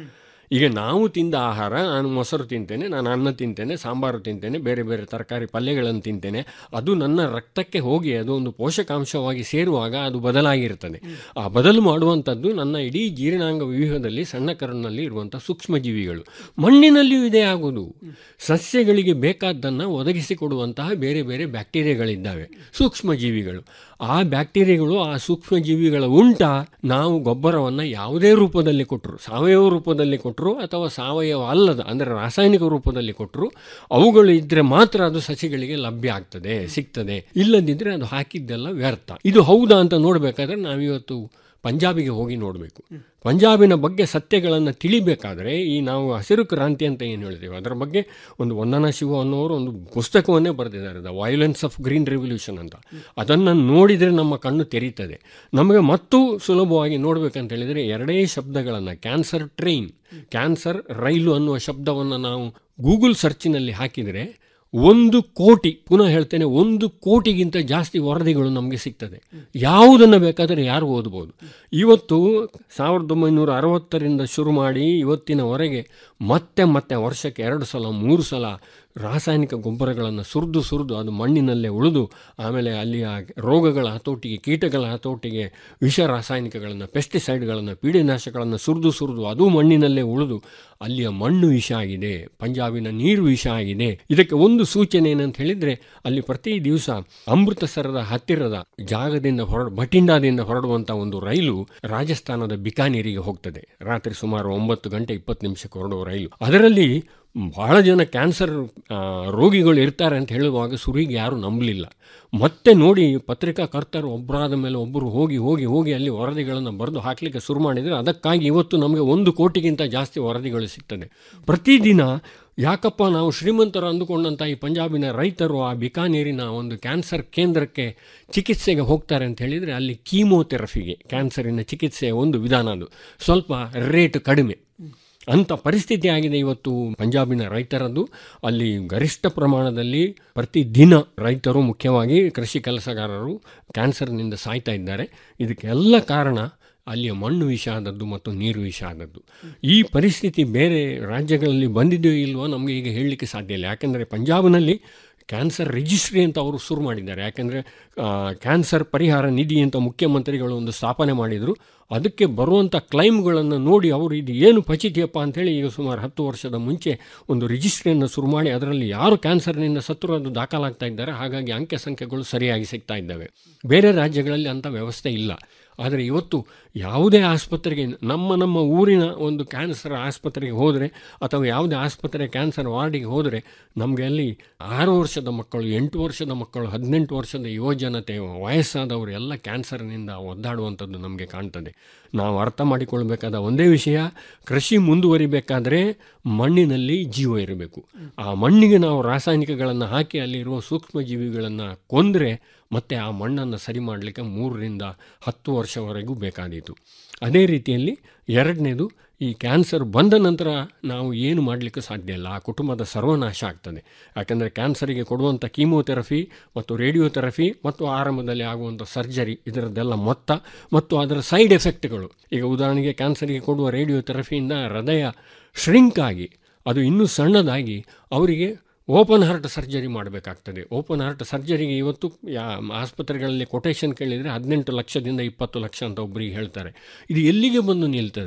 ಈಗ ನಾವು ತಿಂದ ಆಹಾರ ನಾನು ಮೊಸರು ತಿಂತೇನೆ ನಾನು ಅನ್ನ ತಿಂತೇನೆ ಸಾಂಬಾರು ತಿಂತೇನೆ ಬೇರೆ ಬೇರೆ ತರಕಾರಿ ಪಲ್ಯಗಳನ್ನು ತಿಂತೇನೆ ಅದು ನನ್ನ ರಕ್ತಕ್ಕೆ ಹೋಗಿ ಅದು ಒಂದು ಪೋಷಕಾಂಶವಾಗಿ ಸೇರುವಾಗ ಅದು ಬದಲಾಗಿರ್ತದೆ ಆ ಬದಲು ಮಾಡುವಂಥದ್ದು ನನ್ನ ಇಡೀ ಜೀರ್ಣಾಂಗ ವ್ಯೂಹದಲ್ಲಿ ಸಣ್ಣ ಕರುನಲ್ಲಿ ಇರುವಂಥ ಸೂಕ್ಷ್ಮಜೀವಿಗಳು ಮಣ್ಣಿನಲ್ಲಿಯೂ ಇದೇ ಆಗೋದು ಸಸ್ಯಗಳಿಗೆ ಬೇಕಾದ್ದನ್ನು ಒದಗಿಸಿಕೊಡುವಂತಹ ಬೇರೆ ಬೇರೆ ಬ್ಯಾಕ್ಟೀರಿಯಾಗಳಿದ್ದಾವೆ ಸೂಕ್ಷ್ಮಜೀವಿಗಳು ಆ ಬ್ಯಾಕ್ಟೀರಿಯಾಗಳು ಆ ಸೂಕ್ಷ್ಮಜೀವಿಗಳ ಉಂಟ ನಾವು ಗೊಬ್ಬರವನ್ನು ಯಾವುದೇ ರೂಪದಲ್ಲಿ ಕೊಟ್ಟರು ಸಾವಯವ ರೂಪದಲ್ಲಿ ಕೊಟ್ಟರು ಅಥವಾ ಸಾವಯವ ಅಲ್ಲದ ಅಂದರೆ ರಾಸಾಯನಿಕ ರೂಪದಲ್ಲಿ ಕೊಟ್ಟರು ಅವುಗಳು ಇದ್ದರೆ ಮಾತ್ರ ಅದು ಸಸಿಗಳಿಗೆ ಲಭ್ಯ ಆಗ್ತದೆ ಸಿಗ್ತದೆ ಇಲ್ಲದಿದ್ದರೆ ಅದು ಹಾಕಿದ್ದೆಲ್ಲ ವ್ಯರ್ಥ ಇದು ಹೌದಾ ಅಂತ ನೋಡಬೇಕಾದ್ರೆ ನಾವಿವತ್ತು ಪಂಜಾಬಿಗೆ ಹೋಗಿ ನೋಡಬೇಕು ಪಂಜಾಬಿನ ಬಗ್ಗೆ ಸತ್ಯಗಳನ್ನು ತಿಳಿಬೇಕಾದ್ರೆ ಈ ನಾವು ಹಸಿರು ಕ್ರಾಂತಿ ಅಂತ ಏನು ಹೇಳ್ತೇವೆ ಅದರ ಬಗ್ಗೆ ಒಂದು ವಂದನಾ ಶಿವ ಅನ್ನೋರು ಒಂದು ಪುಸ್ತಕವನ್ನೇ ಬರೆದಿದ್ದಾರೆ the violence of green revolution ಅಂತ ಅದನ್ನು ನೋಡಿದರೆ ನಮ್ಮ ಕಣ್ಣು ತೆರೀತದೆ ನಮಗೆ ಮತ್ತೂ ಸುಲಭವಾಗಿ ನೋಡಬೇಕಂತ ಹೇಳಿದರೆ ಎರಡೇ ಶಬ್ದಗಳನ್ನು ಕ್ಯಾನ್ಸರ್ ಟ್ರೈನ್ ಕ್ಯಾನ್ಸರ್ ರೈಲು ಅನ್ನುವ ಶಬ್ದವನ್ನು ನಾವು ಗೂಗಲ್ ಸರ್ಚಿನಲ್ಲಿ ಹಾಕಿದರೆ ಒಂದು ಕೋಟಿ ಪುನಃ ಹೇಳ್ತೇನೆ ಒಂದು ಕೋಟಿಗಿಂತ ಜಾಸ್ತಿ ವರದಿಗಳು ನಮಗೆ ಸಿಗ್ತದೆ ಯಾವುದನ್ನು ಬೇಕಾದರೆ ಯಾರು ಓದ್ಬೋದು ಇವತ್ತು ಸಾವಿರದ ಒಂಬೈನೂರ ಅರವತ್ತರಿಂದ ಶುರು ಮಾಡಿ ಇವತ್ತಿನವರೆಗೆ ಮತ್ತೆ ಮತ್ತೆ ವರ್ಷಕ್ಕೆ ಎರಡು ಸಲ ಮೂರು ಸಲ ರಾಸಾಯನಿಕ ಗೊಬ್ಬರಗಳನ್ನು ಸುರಿದು ಸುರಿದು ಅದು ಮಣ್ಣಿನಲ್ಲೇ ಉಳಿದು ಆಮೇಲೆ ಅಲ್ಲಿಯ ರೋಗಗಳ ಹತೋಟಿಗೆ ಕೀಟಗಳ ಹತೋಟಿಗೆ ವಿಷ ರಾಸಾಯನಿಕಗಳನ್ನು ಪೆಸ್ಟಿಸೈಡ್ಗಳನ್ನು ಪೀಡಿನಾಶಗಳನ್ನು ಸುರಿದು ಸುರಿದು ಅದು ಮಣ್ಣಿನಲ್ಲೇ ಉಳಿದು ಅಲ್ಲಿಯ ಮಣ್ಣು ವಿಷ ಆಗಿದೆ ಪಂಜಾಬಿನ ನೀರು ವಿಷ ಆಗಿದೆ ಇದಕ್ಕೆ ಒಂದು ಸೂಚನೆ ಏನಂತ ಹೇಳಿದರೆ ಅಲ್ಲಿ ಪ್ರತಿ ದಿವಸ ಅಮೃತಸರದ ಹತ್ತಿರದ ಜಾಗದಿಂದ ಹೊರ ಬಠಿಂಡಾದಿಂದ ಹೊರಡುವಂಥ ಒಂದು ರೈಲು ರಾಜಸ್ಥಾನದ ಬಿಕಾನೇರಿಗೆ ಹೋಗ್ತದೆ ರಾತ್ರಿ ಸುಮಾರು ಒಂಬತ್ತು ಗಂಟೆ ಇಪ್ಪತ್ತು ನಿಮಿಷಕ್ಕೆ ಹೊರಡುವ ರೈಲು ಅದರಲ್ಲಿ ಬಹಳ ಜನ ಕ್ಯಾನ್ಸರ್ ರೋಗಿಗಳು ಇರ್ತಾರೆ ಅಂತ ಹೇಳುವಾಗ ಸುರಿಗೆ ಯಾರು ನಂಬಲಿಲ್ಲ ಮತ್ತೆ ನೋಡಿ ಪತ್ರಿಕಾಕರ್ತರು ಒಬ್ಬರಾದ ಮೇಲೆ ಒಬ್ಬರು ಹೋಗಿ ಹೋಗಿ ಹೋಗಿ ಅಲ್ಲಿ ವರದಿಗಳನ್ನು ಬರೆದು ಹಾಕಲಿಕ್ಕೆ ಶುರು ಮಾಡಿದರೆ ಅದಕ್ಕಾಗಿ ಇವತ್ತು ನಮಗೆ ಒಂದು ಕೋಟಿಗಿಂತ ಜಾಸ್ತಿ ವರದಿಗಳು ಸಿಗ್ತದೆ ಪ್ರತಿದಿನ ಯಾಕಪ್ಪ ನಾವು ಶ್ರೀಮಂತರು ಅಂದುಕೊಂಡಂಥ ಈ ಪಂಜಾಬಿನ ರೈತರು ಆ ಬಿಕಾನೇರಿನ ಒಂದು ಕ್ಯಾನ್ಸರ್ ಕೇಂದ್ರಕ್ಕೆ ಚಿಕಿತ್ಸೆಗೆ ಹೋಗ್ತಾರೆ ಅಂತ ಹೇಳಿದರೆ ಅಲ್ಲಿ ಕೀಮೋಥೆರಪಿಗೆ ಕ್ಯಾನ್ಸರಿನ ಚಿಕಿತ್ಸೆಯ ಒಂದು ವಿಧಾನ ಅದು ಸ್ವಲ್ಪ ರೇಟ್ ಕಡಿಮೆ ಅಂಥ ಪರಿಸ್ಥಿತಿ ಆಗಿದೆ ಇವತ್ತು ಪಂಜಾಬಿನ ರೈತರದ್ದು ಅಲ್ಲಿ ಗರಿಷ್ಠ ಪ್ರಮಾಣದಲ್ಲಿ ಪ್ರತಿದಿನ ರೈತರು ಮುಖ್ಯವಾಗಿ ಕೃಷಿ ಕೆಲಸಗಾರರು ಕ್ಯಾನ್ಸರ್ನಿಂದ ಸಾಯ್ತಾ ಇದ್ದಾರೆ ಇದಕ್ಕೆಲ್ಲ ಕಾರಣ ಅಲ್ಲಿಯ ಮಣ್ಣು ವಿಷ ಆದದ್ದು ಮತ್ತು ನೀರು ವಿಷ ಆದದ್ದು ಈ ಪರಿಸ್ಥಿತಿ ಬೇರೆ ರಾಜ್ಯಗಳಲ್ಲಿ ಬಂದಿದೆಯೋ ಇಲ್ವೋ ನಮಗೆ ಈಗ ಹೇಳಲಿಕ್ಕೆ ಸಾಧ್ಯ ಇಲ್ಲ ಯಾಕೆಂದರೆ ಪಂಜಾಬ್ನಲ್ಲಿ ಕ್ಯಾನ್ಸರ್ ರಿಜಿಸ್ಟ್ರಿ ಅಂತ ಅವರು ಶುರು ಮಾಡಿದ್ದಾರೆ ಯಾಕೆಂದರೆ ಕ್ಯಾನ್ಸರ್ ಪರಿಹಾರ ನಿಧಿ ಅಂತ ಮುಖ್ಯಮಂತ್ರಿಗಳು ಒಂದು ಸ್ಥಾಪನೆ ಮಾಡಿದರು ಅದಕ್ಕೆ ಬರುವಂಥ ಕ್ಲೈಮ್ಗಳನ್ನು ನೋಡಿ ಅವರು ಇದು ಏನು ಪಚಿತಿಯಪ್ಪ ಅಂಥೇಳಿ ಈಗ ಸುಮಾರು ಹತ್ತು ವರ್ಷದ ಮುಂಚೆ ಒಂದು ರಿಜಿಸ್ಟ್ರಿಯನ್ನು ಶುರು ಮಾಡಿ ಅದರಲ್ಲಿ ಯಾರು ಕ್ಯಾನ್ಸರ್ನಿಂದ ಸತ್ರು ಅದು ದಾಖಲಾಗ್ತಾ ಇದ್ದಾರೆ ಹಾಗಾಗಿ ಅಂಕೆ ಸಂಖ್ಯೆಗಳು ಸರಿಯಾಗಿ ಸಿಗ್ತಾ ಇದ್ದಾವೆ ಬೇರೆ ರಾಜ್ಯಗಳಲ್ಲಿ ಅಂಥ ವ್ಯವಸ್ಥೆ ಇಲ್ಲ ಆದರೆ ಇವತ್ತು ಯಾವುದೇ ಆಸ್ಪತ್ರೆಗೆ ನಮ್ಮ ನಮ್ಮ ಊರಿನ ಒಂದು ಕ್ಯಾನ್ಸರ್ ಆಸ್ಪತ್ರೆಗೆ ಹೋದರೆ ಅಥವಾ ಯಾವುದೇ ಆಸ್ಪತ್ರೆ ಕ್ಯಾನ್ಸರ್ ವಾರ್ಡಿಗೆ ಹೋದರೆ ನಮಗೆ ಅಲ್ಲಿ ಆರು ವರ್ಷದ ಮಕ್ಕಳು ಎಂಟು ವರ್ಷದ ಮಕ್ಕಳು ಹದಿನೆಂಟು ವರ್ಷದ ಯುವಜನತೆ ವಯಸ್ಸಾದವರು ಎಲ್ಲ ಕ್ಯಾನ್ಸರ್ನಿಂದ ಒದ್ದಾಡುವಂಥದ್ದು ನಮಗೆ ಕಾಣ್ತದೆ ನಾವು ಅರ್ಥ ಮಾಡಿಕೊಳ್ಬೇಕಾದ ಒಂದೇ ವಿಷಯ ಕೃಷಿ ಮುಂದುವರಿಬೇಕಾದ್ರೆ ಮಣ್ಣಿನಲ್ಲಿ ಜೀವ ಇರಬೇಕು ಆ ಮಣ್ಣಿಗೆ ನಾವು ರಾಸಾಯನಿಕಗಳನ್ನು ಹಾಕಿ ಅಲ್ಲಿರುವ ಸೂಕ್ಷ್ಮಜೀವಿಗಳನ್ನು ಕೊಂದರೆ ಮತ್ತು ಆ ಮಣ್ಣನ್ನು ಸರಿ ಮಾಡಲಿಕ್ಕೆ ಮೂರರಿಂದ ಹತ್ತು ವರ್ಷವರೆಗೂ ಬೇಕಾದೀತು ಅದೇ ರೀತಿಯಲ್ಲಿ ಎರಡನೇದು ಈ ಕ್ಯಾನ್ಸರ್ ಬಂದ ನಂತರ ನಾವು ಏನು ಮಾಡಲಿಕ್ಕೆ ಸಾಧ್ಯ ಇಲ್ಲ ಆ ಕುಟುಂಬದ ಸರ್ವನಾಶ ಆಗ್ತದೆ ಯಾಕೆಂದರೆ ಕ್ಯಾನ್ಸರಿಗೆ ಕೊಡುವಂಥ ಕೀಮೋಥೆರಪಿ ಮತ್ತು ರೇಡಿಯೋಥೆರಪಿ ಮತ್ತು ಆರಂಭದಲ್ಲಿ ಆಗುವಂಥ ಸರ್ಜರಿ ಇದರದ್ದೆಲ್ಲ ಮೊತ್ತ ಮತ್ತು ಅದರ ಸೈಡ್ ಎಫೆಕ್ಟ್ಗಳು ಈಗ ಉದಾಹರಣೆಗೆ ಕ್ಯಾನ್ಸರಿಗೆ ಕೊಡುವ ರೇಡಿಯೋಥೆರಪಿಯಿಂದ ಹೃದಯ ಶ್ರಿಂಕ್ ಆಗಿ ಅದು ಇನ್ನೂ ಸಣ್ಣದಾಗಿ ಅವರಿಗೆ ಓಪನ್ ಹಾರ್ಟ್ ಸರ್ಜರಿ ಮಾಡಬೇಕಾಗ್ತದೆ ಓಪನ್ ಹಾರ್ಟ್ ಸರ್ಜರಿಗೆ ಇವತ್ತು ಯಾ ಆಸ್ಪತ್ರೆಗಳಲ್ಲಿ ಕೊಟೇಶನ್ ಕೇಳಿದರೆ ಹದಿನೆಂಟು ಲಕ್ಷದಿಂದ ಇಪ್ಪತ್ತು ಲಕ್ಷ ಅಂತ ಒಬ್ಬರಿಗೆ ಹೇಳ್ತಾರೆ ಇದು ಎಲ್ಲಿಗೆ ಬಂದು ನಿಲ್ತದೆ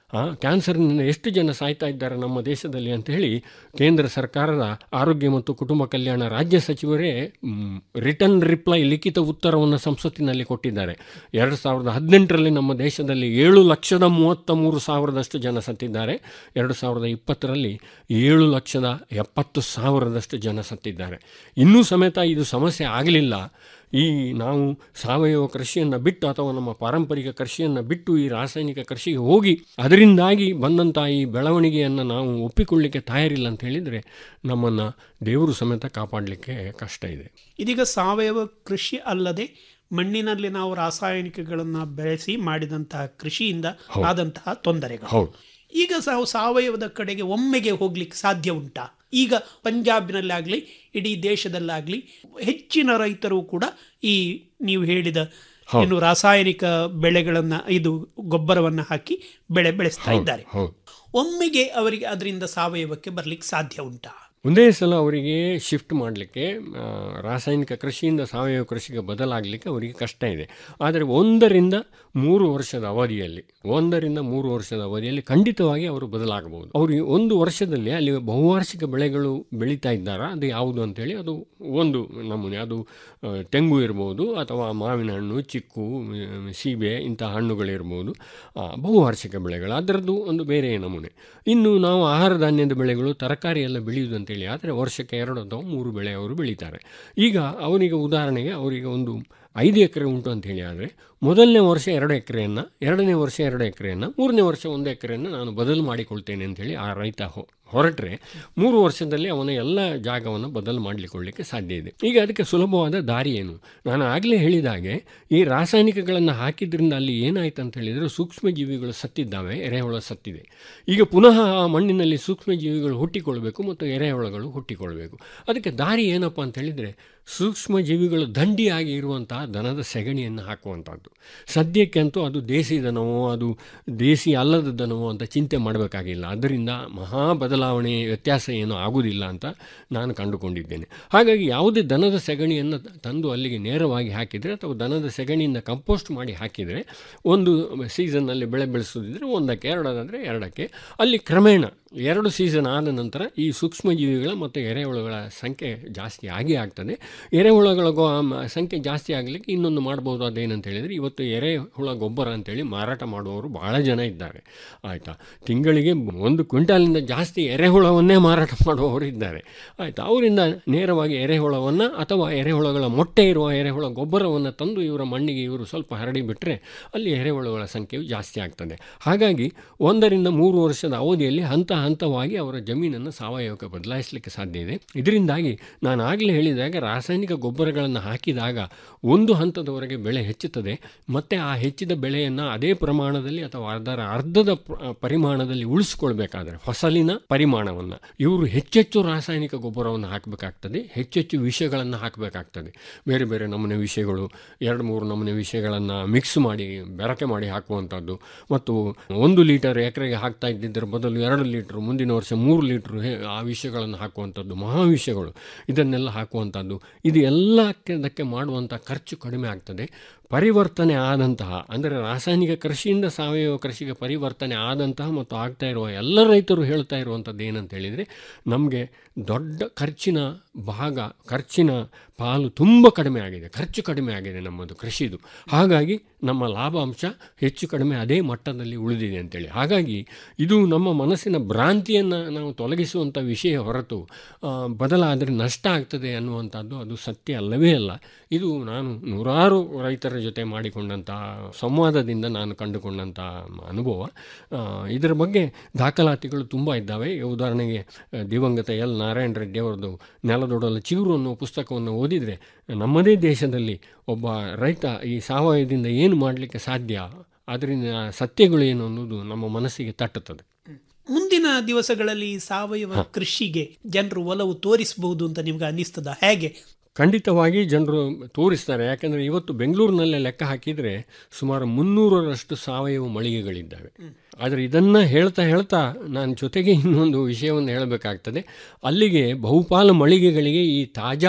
ಆ, ಕ್ಯಾನ್ಸರ್ನಿಂದ ಎಷ್ಟು ಜನ ಸಾಯ್ತಾ ಇದ್ದಾರೆ ನಮ್ಮ ದೇಶದಲ್ಲಿ ಅಂತ ಹೇಳಿ ಕೇಂದ್ರ ಸರ್ಕಾರದ ಆರೋಗ್ಯ ಮತ್ತು ಕುಟುಂಬ ಕಲ್ಯಾಣ ರಾಜ್ಯ ಸಚಿವರೇ ರಿಟರ್ನ್ ರಿಪ್ಲೈ ಲಿಖಿತ ಉತ್ತರವನ್ನು ಸಂಸತ್ತಿನಲ್ಲಿ ಕೊಟ್ಟಿದ್ದಾರೆ ಎರಡು ಸಾವಿರದ ಹದಿನೆಂಟರಲ್ಲಿ ನಮ್ಮ ದೇಶದಲ್ಲಿ ಏಳು ಲಕ್ಷದ ಮೂವತ್ತ ಮೂರು ಸಾವಿರದಷ್ಟು ಜನ ಸತ್ತಿದ್ದಾರೆ ಎರಡು ಸಾವಿರದ ಇಪ್ಪತ್ತರಲ್ಲಿ ಏಳು ಲಕ್ಷದ ಎಪ್ಪತ್ತು ಸಾವಿರದಷ್ಟು ಜನ ಸತ್ತಿದ್ದಾರೆ ಇನ್ನೂ ಸಮೇತ ಇದು ಸಮಸ್ಯೆ ಆಗಲಿಲ್ಲ ಈ ನಾವು ಸಾವಯವ ಕೃಷಿಯನ್ನು ಬಿಟ್ಟು ಅಥವಾ ನಮ್ಮ ಪಾರಂಪರಿಕ ಕೃಷಿಯನ್ನು ಬಿಟ್ಟು ಈ ರಾಸಾಯನಿಕ ಕೃಷಿಗೆ ಹೋಗಿ ಅದರಿಂದಾಗಿ ಬಂದಂಥ ಈ ಬೆಳವಣಿಗೆಯನ್ನು ನಾವು ಒಪ್ಪಿಕೊಳ್ಳಿಕ್ಕೆ ತಯಾರಿಲ್ಲ ಅಂತ ಹೇಳಿದರೆ ನಮ್ಮನ್ನು ದೇವರು ಸಮೇತ ಕಾಪಾಡಲಿಕ್ಕೆ ಕಷ್ಟ ಇದೆ ಇದೀಗ ಸಾವಯವ ಕೃಷಿ ಅಲ್ಲದೆ ಮಣ್ಣಿನಲ್ಲಿ ನಾವು ರಾಸಾಯನಿಕಗಳನ್ನು ಬೆಳೆಸಿ ಮಾಡಿದಂತಹ ಕೃಷಿಯಿಂದ ಹೌದು. ಆದಂತಹ ತೊಂದರೆಗಳು ಹೌದು ಈಗ ನಾವು ಸಾವಯವದ ಕಡೆಗೆ ಒಮ್ಮೆಗೆ ಹೋಗ್ಲಿಕ್ಕೆ ಸಾಧ್ಯ ಉಂಟಾ ಈಗ ಪಂಜಾಬ್ನಲ್ಲಾಗ್ಲಿ ಇಡೀ ದೇಶದಲ್ಲಾಗ್ಲಿ ಹೆಚ್ಚಿನ ರೈತರು ಕೂಡ ಈ ನೀವು ಹೇಳಿದ ಹೌದು. ಏನು ರಾಸಾಯನಿಕ ಬೆಳೆಗಳನ್ನ ಇದು ಗೊಬ್ಬರವನ್ನ ಹಾಕಿ ಬೆಳೆ ಬೆಳೆಸ್ತಾ ಹೌದು, ಇದ್ದಾರೆ ಹೌದು ಒಮ್ಮೆಗೆ ಅವರಿಗೆ ಅದರಿಂದ ಸಾವಯವಕ್ಕೆ ಬರ್ಲಿಕ್ಕೆ ಸಾಧ್ಯ ಉಂಟಾ ಒಂದೇ ಸಲ ಅವರಿಗೆ ಶಿಫ್ಟ್ ಮಾಡಲಿಕ್ಕೆ ರಾಸಾಯನಿಕ ಕೃಷಿಯಿಂದ ಸಾವಯವ ಕೃಷಿಗೆ ಬದಲಾಗಲಿಕ್ಕೆ ಅವರಿಗೆ ಕಷ್ಟ ಇದೆ ಆದರೆ ಒಂದರಿಂದ ಮೂರು ವರ್ಷದ ಅವಧಿಯಲ್ಲಿ ಒಂದರಿಂದ ಮೂರು ವರ್ಷದ ಅವಧಿಯಲ್ಲಿ ಖಂಡಿತವಾಗಿ ಅವರು ಬದಲಾಗಬಹುದು ಅವರಿಗೆ ಒಂದು ವರ್ಷದಲ್ಲಿ ಅಲ್ಲಿ ಬಹುವಾರ್ಷಿಕ ಬೆಳೆಗಳು ಬೆಳೀತಾ ಇದ್ದಾರಾ ಅದು ಯಾವುದು ಅಂತೇಳಿ ಅದು ಒಂದು ನಮೂನೆ ಅದು ಆ, ತೆಂಗು ಇರ್ಬೋದು ಅಥವಾ ಮಾವಿನ ಹಣ್ಣು ಚಿಕ್ಕು ಮ್, ಸೀಬೆ ಇಂಥ ಹಣ್ಣುಗಳಿರ್ಬೋದು ಆ, ಬಹುವಾರ್ಷಿಕ ಬೆಳೆಗಳು ಅದರದ್ದು ಒಂದು ಬೇರೆ ನಮೂನೆ ಇನ್ನು ನಾವು ಆಹಾರ ಧಾನ್ಯದ ಬೆಳೆಗಳು ತರಕಾರಿ ಎಲ್ಲ ಬೆಳೆಯುವುದು ಅಂತೇಳಿ ಆದರೆ ವರ್ಷಕ್ಕೆ ಎರಡು ಅಥವಾ ಮೂರು ಬೆಳೆ ಅವರು ಬೆಳೀತಾರೆ ಈಗ ಅವನಿಗೆ ಉದಾಹರಣೆಗೆ ಅವರಿಗೆ ಒಂದು ಐದು ಎಕರೆ ಉಂಟು ಅಂತ ಹೇಳಿ ಆದರೆ ಮೊದಲನೇ ವರ್ಷ ಎರಡು ಎಕರೆಯನ್ನು ಎರಡನೇ ವರ್ಷ ಎರಡು ಎಕರೆಯನ್ನು ಮೂರನೇ ವರ್ಷ ಒಂದು ಎಕರೆಯನ್ನು ನಾನು ಬದಲು ಮಾಡಿಕೊಳ್ತೇನೆ ಅಂತೇಳಿ ಆ ರೈತ ಹೊ ಹೊರಟ್ರೆ ಮೂರು ವರ್ಷದಲ್ಲಿ ಅವನ ಎಲ್ಲ ಜಾಗವನ್ನು ಬದಲು ಮಾಡಲಿಕೊಳ್ಳಿಕ್ಕೆ ಸಾಧ್ಯ ಇದೆ ಈಗ ಅದಕ್ಕೆ ಸುಲಭವಾದ ದಾರಿ ಏನು ನಾನು ಆಗಲೇ ಹೇಳಿದ ಹಾಗೆ ಈ ರಾಸಾಯನಿಕಗಳನ್ನು ಹಾಕಿದ್ರಿಂದ ಅಲ್ಲಿ ಏನಾಯ್ತು ಅಂತ ಹೇಳಿದರೆ ಸೂಕ್ಷ್ಮ ಜೀವಿಗಳು ಸತ್ತಿದ್ದಾವೆ ಎರೆಹುಳ ಸತ್ತಿದೆ ಈಗ ಪುನಃ ಆ ಮಣ್ಣಿನಲ್ಲಿ ಸೂಕ್ಷ್ಮ ಜೀವಿಗಳು ಹುಟ್ಟಿಕೊಳ್ಬೇಕು ಮತ್ತು ಎರೆಹುಳಗಳು ಹುಟ್ಟಿಕೊಳ್ಬೇಕು ಅದಕ್ಕೆ ದಾರಿ ಏನಪ್ಪ ಅಂತ ಹೇಳಿದರೆ ಸೂಕ್ಷ್ಮ ಜೀವಿಗಳು ದಂಡಿಯಾಗಿ ಇರುವಂತಹ ದನದ ಸೆಗಣಿಯನ್ನು ಹಾಕುವಂಥದ್ದು ಸದ್ಯಕ್ಕೆ ಅಂತೂ ಅದು ದೇಸಿ ದನವೋ ಅದು ದೇಸಿ ಅಲ್ಲದ ದನವೋ ಅಂತ ಚಿಂತೆ ಮಾಡಬೇಕಾಗಿಲ್ಲ ಅದರಿಂದ ಮಹಾ ಬದಲಾವಣೆ ವ್ಯತ್ಯಾಸ ಏನೂ ಆಗುವುದಿಲ್ಲ ಅಂತ ನಾನು ಕಂಡುಕೊಂಡಿದ್ದೇನೆ ಹಾಗಾಗಿ ಯಾವುದೇ ದನದ ಸೆಗಣಿಯನ್ನು ತಂದು ಅಲ್ಲಿಗೆ ನೇರವಾಗಿ ಹಾಕಿದರೆ ಅಥವಾ ದನದ ಸೆಗಣಿಯಿಂದ ಕಂಪೋಸ್ಟ್ ಮಾಡಿ ಹಾಕಿದರೆ ಒಂದು ಸೀಸನ್ನಲ್ಲಿ ಬೆಳೆ ಬೆಳೆಸೋದಿದ್ರೆ ಒಂದಕ್ಕೆ ಎರಡಾದರೆ ಎರಡಕ್ಕೆ ಅಲ್ಲಿ ಕ್ರಮೇಣ ಎರಡು ಸೀಸನ್ ಆದ ನಂತರ ಈ ಸೂಕ್ಷ್ಮಜೀವಿಗಳ ಮತ್ತು ಎರೆಹುಳುಗಳ ಸಂಖ್ಯೆ ಜಾಸ್ತಿ ಆಗೇ ಆಗ್ತದೆ ಎರೆಹುಳುಗಳ ಗೊ- ಮ- ಸಂಖ್ಯೆ ಜಾಸ್ತಿ ಆಗಲಿಕ್ಕೆ ಇನ್ನೊಂದು ಮಾಡ್ಬೋದು ಅದೇನಂತ ಹೇಳಿದರೆ ಇವತ್ತು ಎರೆಹುಳ ಗೊಬ್ಬರ ಅಂತೇಳಿ ಮಾರಾಟ ಮಾಡುವವರು ಭಾಳ ಜನ ಇದ್ದಾರೆ ಆಯಿತಾ ತಿಂಗಳಿಗೆ ಒಂದು ಕ್ವಿಂಟಾಲಿಂದ ಜಾಸ್ತಿ ಎರೆಹುಳವನ್ನೇ ಮಾರಾಟ ಮಾಡುವವರು ಇದ್ದಾರೆ ಆಯಿತಾ ಅವರಿಂದ ನೇರವಾಗಿ ಎರೆಹುಳವನ್ನು ಅಥವಾ ಎರೆಹುಳಗಳ ಮೊಟ್ಟೆ ಇರುವ ಎರೆಹುಳ ಗೊಬ್ಬರವನ್ನು ತಂದು ಇವರ ಮಣ್ಣಿಗೆ ಇವರು ಸ್ವಲ್ಪ ಹರಡಿ ಬಿಟ್ಟರೆ ಅಲ್ಲಿ ಎರೆಹುಳುಗಳ ಸಂಖ್ಯೆಯು ಜಾಸ್ತಿ ಆಗ್ತದೆ ಹಾಗಾಗಿ ಒಂದರಿಂದ ಮೂರು ವರ್ಷದ ಅವಧಿಯಲ್ಲಿ ಹಂತ ಹಂತವಾಗಿ ಅವರ ಜಮೀನನ್ನು ಸಾವಯವಕ್ಕೆ ಬದಲಾಯಿಸಲಿಕ್ಕೆ ಸಾಧ್ಯ ಇದೆ ಇದರಿಂದಾಗಿ ನಾನು ಆಗಲೇ ಹೇಳಿದಾಗ ರಾಸಾಯನಿಕ ಗೊಬ್ಬರಗಳನ್ನು ಹಾಕಿದಾಗ ಒಂದು ಹಂತದವರೆಗೆ ಬೆಳೆ ಹೆಚ್ಚುತ್ತದೆ ಮತ್ತು ಆ ಹೆಚ್ಚಿದ ಬೆಳೆಯನ್ನು ಅದೇ ಪ್ರಮಾಣದಲ್ಲಿ ಅಥವಾ ಅದರ ಅರ್ಧದ ಪ್ರ- ಪರಿಮಾಣದಲ್ಲಿ ಉಳಿಸ್ಕೊಳ್ಬೇಕಾದ್ರೆ ಫಸಲಿನ ಪರಿಮಾಣವನ್ನು ಇವರು ಹೆಚ್ಚೆಚ್ಚು ರಾಸಾಯನಿಕ ಗೊಬ್ಬರವನ್ನು ಹಾಕಬೇಕಾಗ್ತದೆ ಹೆಚ್ಚೆಚ್ಚು ವಿಷಗಳನ್ನು ಹಾಕಬೇಕಾಗ್ತದೆ ಬೇರೆ ಬೇರೆ ನಮೂನೆ ವಿಷಯಗಳು ಎರಡು ಮೂರು ನಮೂನೆ ವಿಷಯಗಳನ್ನು ಮಿಕ್ಸ್ ಮಾಡಿ ಬೆರಕೆ ಮಾಡಿ ಹಾಕುವಂಥದ್ದು ಮತ್ತು ಒಂದು ಲೀಟರ್ ಎಕರೆಗೆ ಹಾಕ್ತಾ ಇದ್ದಿದ್ದರ ಬದಲು ಎರಡು ಲೀಟರ್ ಮುಂದಿನ ವರ್ಷ ಮೂರು ಲೀಟ್ರ್ ಆ ವಿಷಯಗಳನ್ನು ಹಾಕುವಂಥದ್ದು ಮಹಾವಿಷಯಗಳು ಇದನ್ನೆಲ್ಲ ಹಾಕುವಂಥದ್ದು ಇದು ಎಲ್ಲದಕ್ಕೆ ಮಾಡುವಂಥ ಖರ್ಚು ಕಡಿಮೆ ಆಗ್ತದೆ ಪರಿವರ್ತನೆ ಆದಂತಹ ಅಂದರೆ ರಾಸಾಯನಿಕ ಕೃಷಿಯಿಂದ ಸಾವಯವ ಕೃಷಿಗೆ ಪರಿವರ್ತನೆ ಆದಂತಹ ಮತ್ತು ಆಗ್ತಾ ಇರುವ ಎಲ್ಲ ರೈತರು ಹೇಳ್ತಾ ಇರುವಂಥದ್ದು ಏನಂತ ಹೇಳಿದರೆ ನಮಗೆ ದೊಡ್ಡ ಖರ್ಚಿನ ಭಾಗ ಖರ್ಚಿನ ಪಾಲು ತುಂಬ ಕಡಿಮೆ ಆಗಿದೆ ಖರ್ಚು ಕಡಿಮೆ ಆಗಿದೆ ನಮ್ಮದು ಕೃಷಿದು ಹಾಗಾಗಿ ನಮ್ಮ ಲಾಭಾಂಶ ಹೆಚ್ಚು ಕಡಿಮೆ ಅದೇ ಮಟ್ಟದಲ್ಲಿ ಉಳಿದಿದೆ ಅಂತೇಳಿ ಹಾಗಾಗಿ ಇದು ನಮ್ಮ ಮನಸ್ಸಿನ ಭ್ರಾಂತಿಯನ್ನು ನಾವು ತೊಲಗಿಸುವಂಥ ವಿಷಯ ಹೊರತು ಆ, ಬದಲಾದರೆ ನಷ್ಟ ಆಗ್ತದೆ ಅನ್ನುವಂಥದ್ದು ಅದು ಸತ್ಯ ಅಲ್ಲವೇ ಅಲ್ಲ ಇದು ನಾನು ನೂರಾರು ರೈತರ ಜೊತೆ ಮಾಡಿಕೊಂಡಂಥ ಸಂವಾದದಿಂದ ನಾನು ಕಂಡುಕೊಂಡಂಥ ಅನುಭವ ಆ, ಇದರ ಬಗ್ಗೆ ದಾಖಲಾತಿಗಳು ತುಂಬ ಇದ್ದಾವೆ ಈಗ ಉದಾಹರಣೆಗೆ ಆ, ದಿವಂಗತ ಎಲ್ ನಾರಾಯಣ ರೆಡ್ಡಿ ಅವರದ್ದು ನೆಲದೊಡಲ ಚಿಗುರು ಅನ್ನೋ ಪುಸ್ತಕವನ್ನು ಓದಿದರೆ ನಮ್ಮದೇ ದೇಶದಲ್ಲಿ ಒಬ್ಬ ರೈತ ಈ ಸಾವಯವದಿಂದ ಏನು ಮಾಡಲಿಕ್ಕೆ ಸಾಧ್ಯ ಅದರಿಂದ ಸತ್ಯಗಳು ಏನು ಅನ್ನೋದು ನಮ್ಮ ಮನಸ್ಸಿಗೆ ತಟ್ಟುತ್ತದೆ ಮುಂದಿನ ದಿವಸಗಳಲ್ಲಿ ಈ ಸಾವಯವ ಕೃಷಿಗೆ ಜನರು ಒಲವು ತೋರಿಸಬಹುದು ಅಂತ ನಿಮ್ಗೆ ಅನ್ನಿಸ್ತದ ಹೇಗೆ ಖಂಡಿತವಾಗಿ ಜನರು ತೋರಿಸ್ತಾರೆ ಯಾಕಂದರೆ ಇವತ್ತು ಬೆಂಗಳೂರಿನಲ್ಲೇ ಲೆಕ್ಕ ಹಾಕಿದರೆ ಸುಮಾರು ಮುನ್ನೂರರಷ್ಟು ಸಾವಯವ ಮಳಿಗೆಗಳಿದ್ದಾವೆ ಆದರೆ ಇದನ್ನು ಹೇಳ್ತಾ ಹೇಳ್ತಾ ನಾನು ಜೊತೆಗೆ ಇನ್ನೊಂದು ವಿಷಯವನ್ನು ಹೇಳಬೇಕಾಗ್ತದೆ ಅಲ್ಲಿಗೆ ಬಹುಪಾಲು ಮಳಿಗೆಗಳಿಗೆ ಈ ತಾಜಾ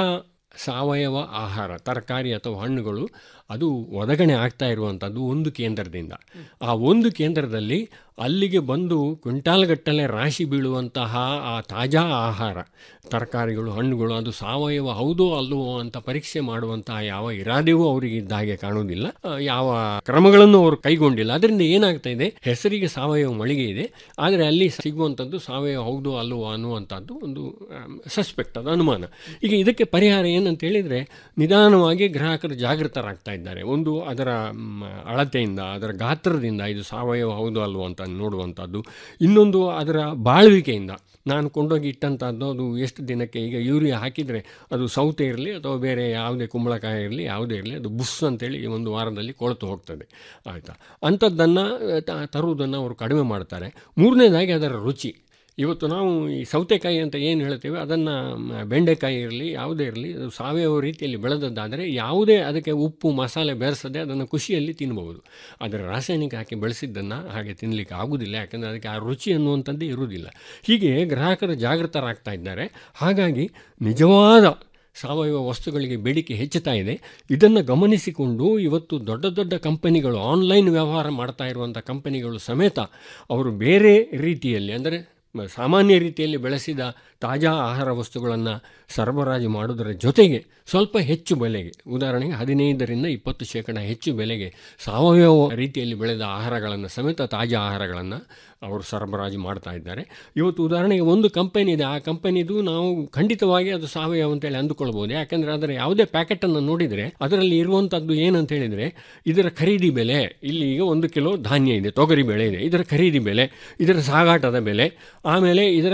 ಸಾವಯವ ಆಹಾರ ತರಕಾರಿ ಅಥವಾ ಹಣ್ಣುಗಳು ಅದು ಒದಗಣೆ ಆಗ್ತಾ ಇರುವಂಥದ್ದು ಒಂದು ಕೇಂದ್ರದಿಂದ ಆ ಒಂದು ಕೇಂದ್ರದಲ್ಲಿ ಅಲ್ಲಿಗೆ ಬಂದು ಕ್ವಿಂಟಾಲ್ಗಟ್ಟಲೆ ರಾಶಿ ಬೀಳುವಂತಹ ಆ ತಾಜಾ ಆಹಾರ ತರಕಾರಿಗಳು ಹಣ್ಣುಗಳು ಅದು ಸಾವಯವ ಹೌದೋ ಅಲ್ಲವೋ ಅಂತ ಪರೀಕ್ಷೆ ಮಾಡುವಂತಹ ಯಾವ ಇರಾದೆಯೂ ಅವರಿಗೆ ಇದ್ದ ಹಾಗೆ ಕಾಣುವುದಿಲ್ಲ ಆ, ಯಾವ ಕ್ರಮಗಳನ್ನು ಅವರು ಕೈಗೊಂಡಿಲ್ಲ ಅದರಿಂದ ಏನಾಗ್ತಾ ಇದೆ ಹೆಸರಿಗೆ ಸಾವಯವ ಮಳಿಗೆ ಇದೆ ಆದರೆ ಅಲ್ಲಿ ಸಿಗುವಂಥದ್ದು ಸಾವಯವ ಹೌದೋ ಅಲ್ಲವೋ ಅನ್ನುವಂಥದ್ದು ಒಂದು ಸಸ್ಪೆಕ್ಟ್ ಅದು ಅನುಮಾನ ಈಗ ಇದಕ್ಕೆ ಪರಿಹಾರ ಏನಂತ ಹೇಳಿದರೆ ನಿಧಾನವಾಗಿ ಗ್ರಾಹಕರು ಜಾಗೃತರಾಗ್ತಾ ಇದ್ದಾರೆ ಒಂದು ಅದರ ಮ್, ಅಳತೆಯಿಂದ ಅದರ ಗಾತ್ರದಿಂದ ಇದು ಸಾವಯವ ಹೌದು ಅಲ್ವೋ ಅಂತ ನೋಡುವಂಥದ್ದು ಇನ್ನೊಂದು ಅದರ ಬಾಳ್ವಿಕೆಯಿಂದ ನಾನು ಕೊಂಡೋಗಿ ಇಟ್ಟಂಥದ್ದು ಅದು ಎಷ್ಟು ದಿನಕ್ಕೆ ಈಗ ಯೂರಿಯಾ ಹಾಕಿದರೆ ಅದು ಸೌತೆ ಇರಲಿ ಅಥವಾ ಬೇರೆ ಯಾವುದೇ ಕುಂಬಳಕಾಯಿ ಇರಲಿ ಯಾವುದೇ ಇರಲಿ ಅದು ಬುಸ್ ಅಂತೇಳಿ ಒಂದು ವಾರದಲ್ಲಿ ಕೊಳೆತು ಹೋಗ್ತದೆ ಆಯಿತಾ ಅಂಥದ್ದನ್ನು ತರುವುದನ್ನು ಅವರು ಕಡಿಮೆ ಮಾಡ್ತಾರೆ ಮೂರನೇದಾಗಿ ಅದರ ರುಚಿ ಇವತ್ತು ನಾವು ಈ ಸೌತೆಕಾಯಿ ಅಂತ ಏನು ಹೇಳ್ತೇವೆ ಅದನ್ನು ಬೆಂಡೆಕಾಯಿ ಇರಲಿ ಯಾವುದೇ ಇರಲಿ ಅದು ಸಾವಯವ ರೀತಿಯಲ್ಲಿ ಬೆಳೆದದ್ದಾದರೆ ಯಾವುದೇ ಅದಕ್ಕೆ ಉಪ್ಪು ಮಸಾಲೆ ಬೆರೆಸದೆ ಅದನ್ನು ಖುಷಿಯಲ್ಲಿ ತಿನ್ಬೋದು ಆದರೆ ರಾಸಾಯನಿಕ ಹಾಕಿ ಬೆಳೆಸಿದ್ದನ್ನು ಹಾಗೆ ತಿನ್ನಲಿಕ್ಕೆ ಆಗುವುದಿಲ್ಲ ಯಾಕಂದರೆ ಅದಕ್ಕೆ ಆ ರುಚಿ ಅನ್ನುವಂಥದ್ದೇ ಇರುವುದಿಲ್ಲ ಹೀಗೆ ಗ್ರಾಹಕರು ಜಾಗೃತರಾಗ್ತಾ ಇದ್ದಾರೆ ಹಾಗಾಗಿ ನಿಜವಾದ ಸಾವಯವ ವಸ್ತುಗಳಿಗೆ ಬೇಡಿಕೆ ಹೆಚ್ಚುತ್ತಾ ಇದೆ ಇದನ್ನು ಗಮನಿಸಿಕೊಂಡು ಇವತ್ತು ದೊಡ್ಡ ದೊಡ್ಡ ಕಂಪನಿಗಳು ಆನ್ಲೈನ್ ವ್ಯವಹಾರ ಮಾಡ್ತಾ ಇರುವಂಥ ಕಂಪನಿಗಳು ಸಮೇತ ಅವರು ಬೇರೆ ರೀತಿಯಲ್ಲಿ ಅಂದರೆ ಮ- ಸಾಮಾನ್ಯ ರೀತಿಯಲ್ಲಿ ಬೆಳೆಸಿದ ತಾಜಾ ಆಹಾರ ವಸ್ತುಗಳನ್ನು ಸರಬರಾಜು ಮಾಡೋದರ ಜೊತೆಗೆ ಸ್ವಲ್ಪ ಹೆಚ್ಚು ಬೆಲೆಗೆ ಉದಾಹರಣೆಗೆ ಹದಿನೈದರಿಂದ ಇಪ್ಪತ್ತು ಶೇಕಡ ಹೆಚ್ಚು ಬೆಲೆಗೆ ಸಾವಯವ ರೀತಿಯಲ್ಲಿ ಬೆಳೆದ ಆಹಾರಗಳನ್ನು ಸಮೇತ ತಾಜಾ ಆಹಾರಗಳನ್ನು ಅವರು ಸರಬರಾಜು ಮಾಡ್ತಾ ಇದ್ದಾರೆ ಇವತ್ತು ಉದಾಹರಣೆಗೆ ಒಂದು ಕಂಪನಿ ಇದೆ ಆ ಕಂಪನಿದು ನಾವು ಖಂಡಿತವಾಗಿ ಅದು ಸಾವಯವ ಅಂತೇಳಿ ಅಂದುಕೊಳ್ಬೋದು ಯಾಕಂದರೆ ಅದರ ಯಾವುದೇ ಪ್ಯಾಕೆಟನ್ನು ನೋಡಿದರೆ ಅದರಲ್ಲಿ ಇರುವಂಥದ್ದು ಏನಂತ ಹೇಳಿದರೆ ಇದರ ಖರೀದಿ ಬೆಲೆ ಇಲ್ಲಿ ಈಗ ಒಂದು ಕಿಲೋ ಧಾನ್ಯ ಇದೆ ತೊಗರಿ ಬೆಳೆ ಇದೆ ಇದರ ಖರೀದಿ ಬೆಲೆ ಇದರ ಸಾಗಾಟದ ಬೆಲೆ ಆಮೇಲೆ ಇದರ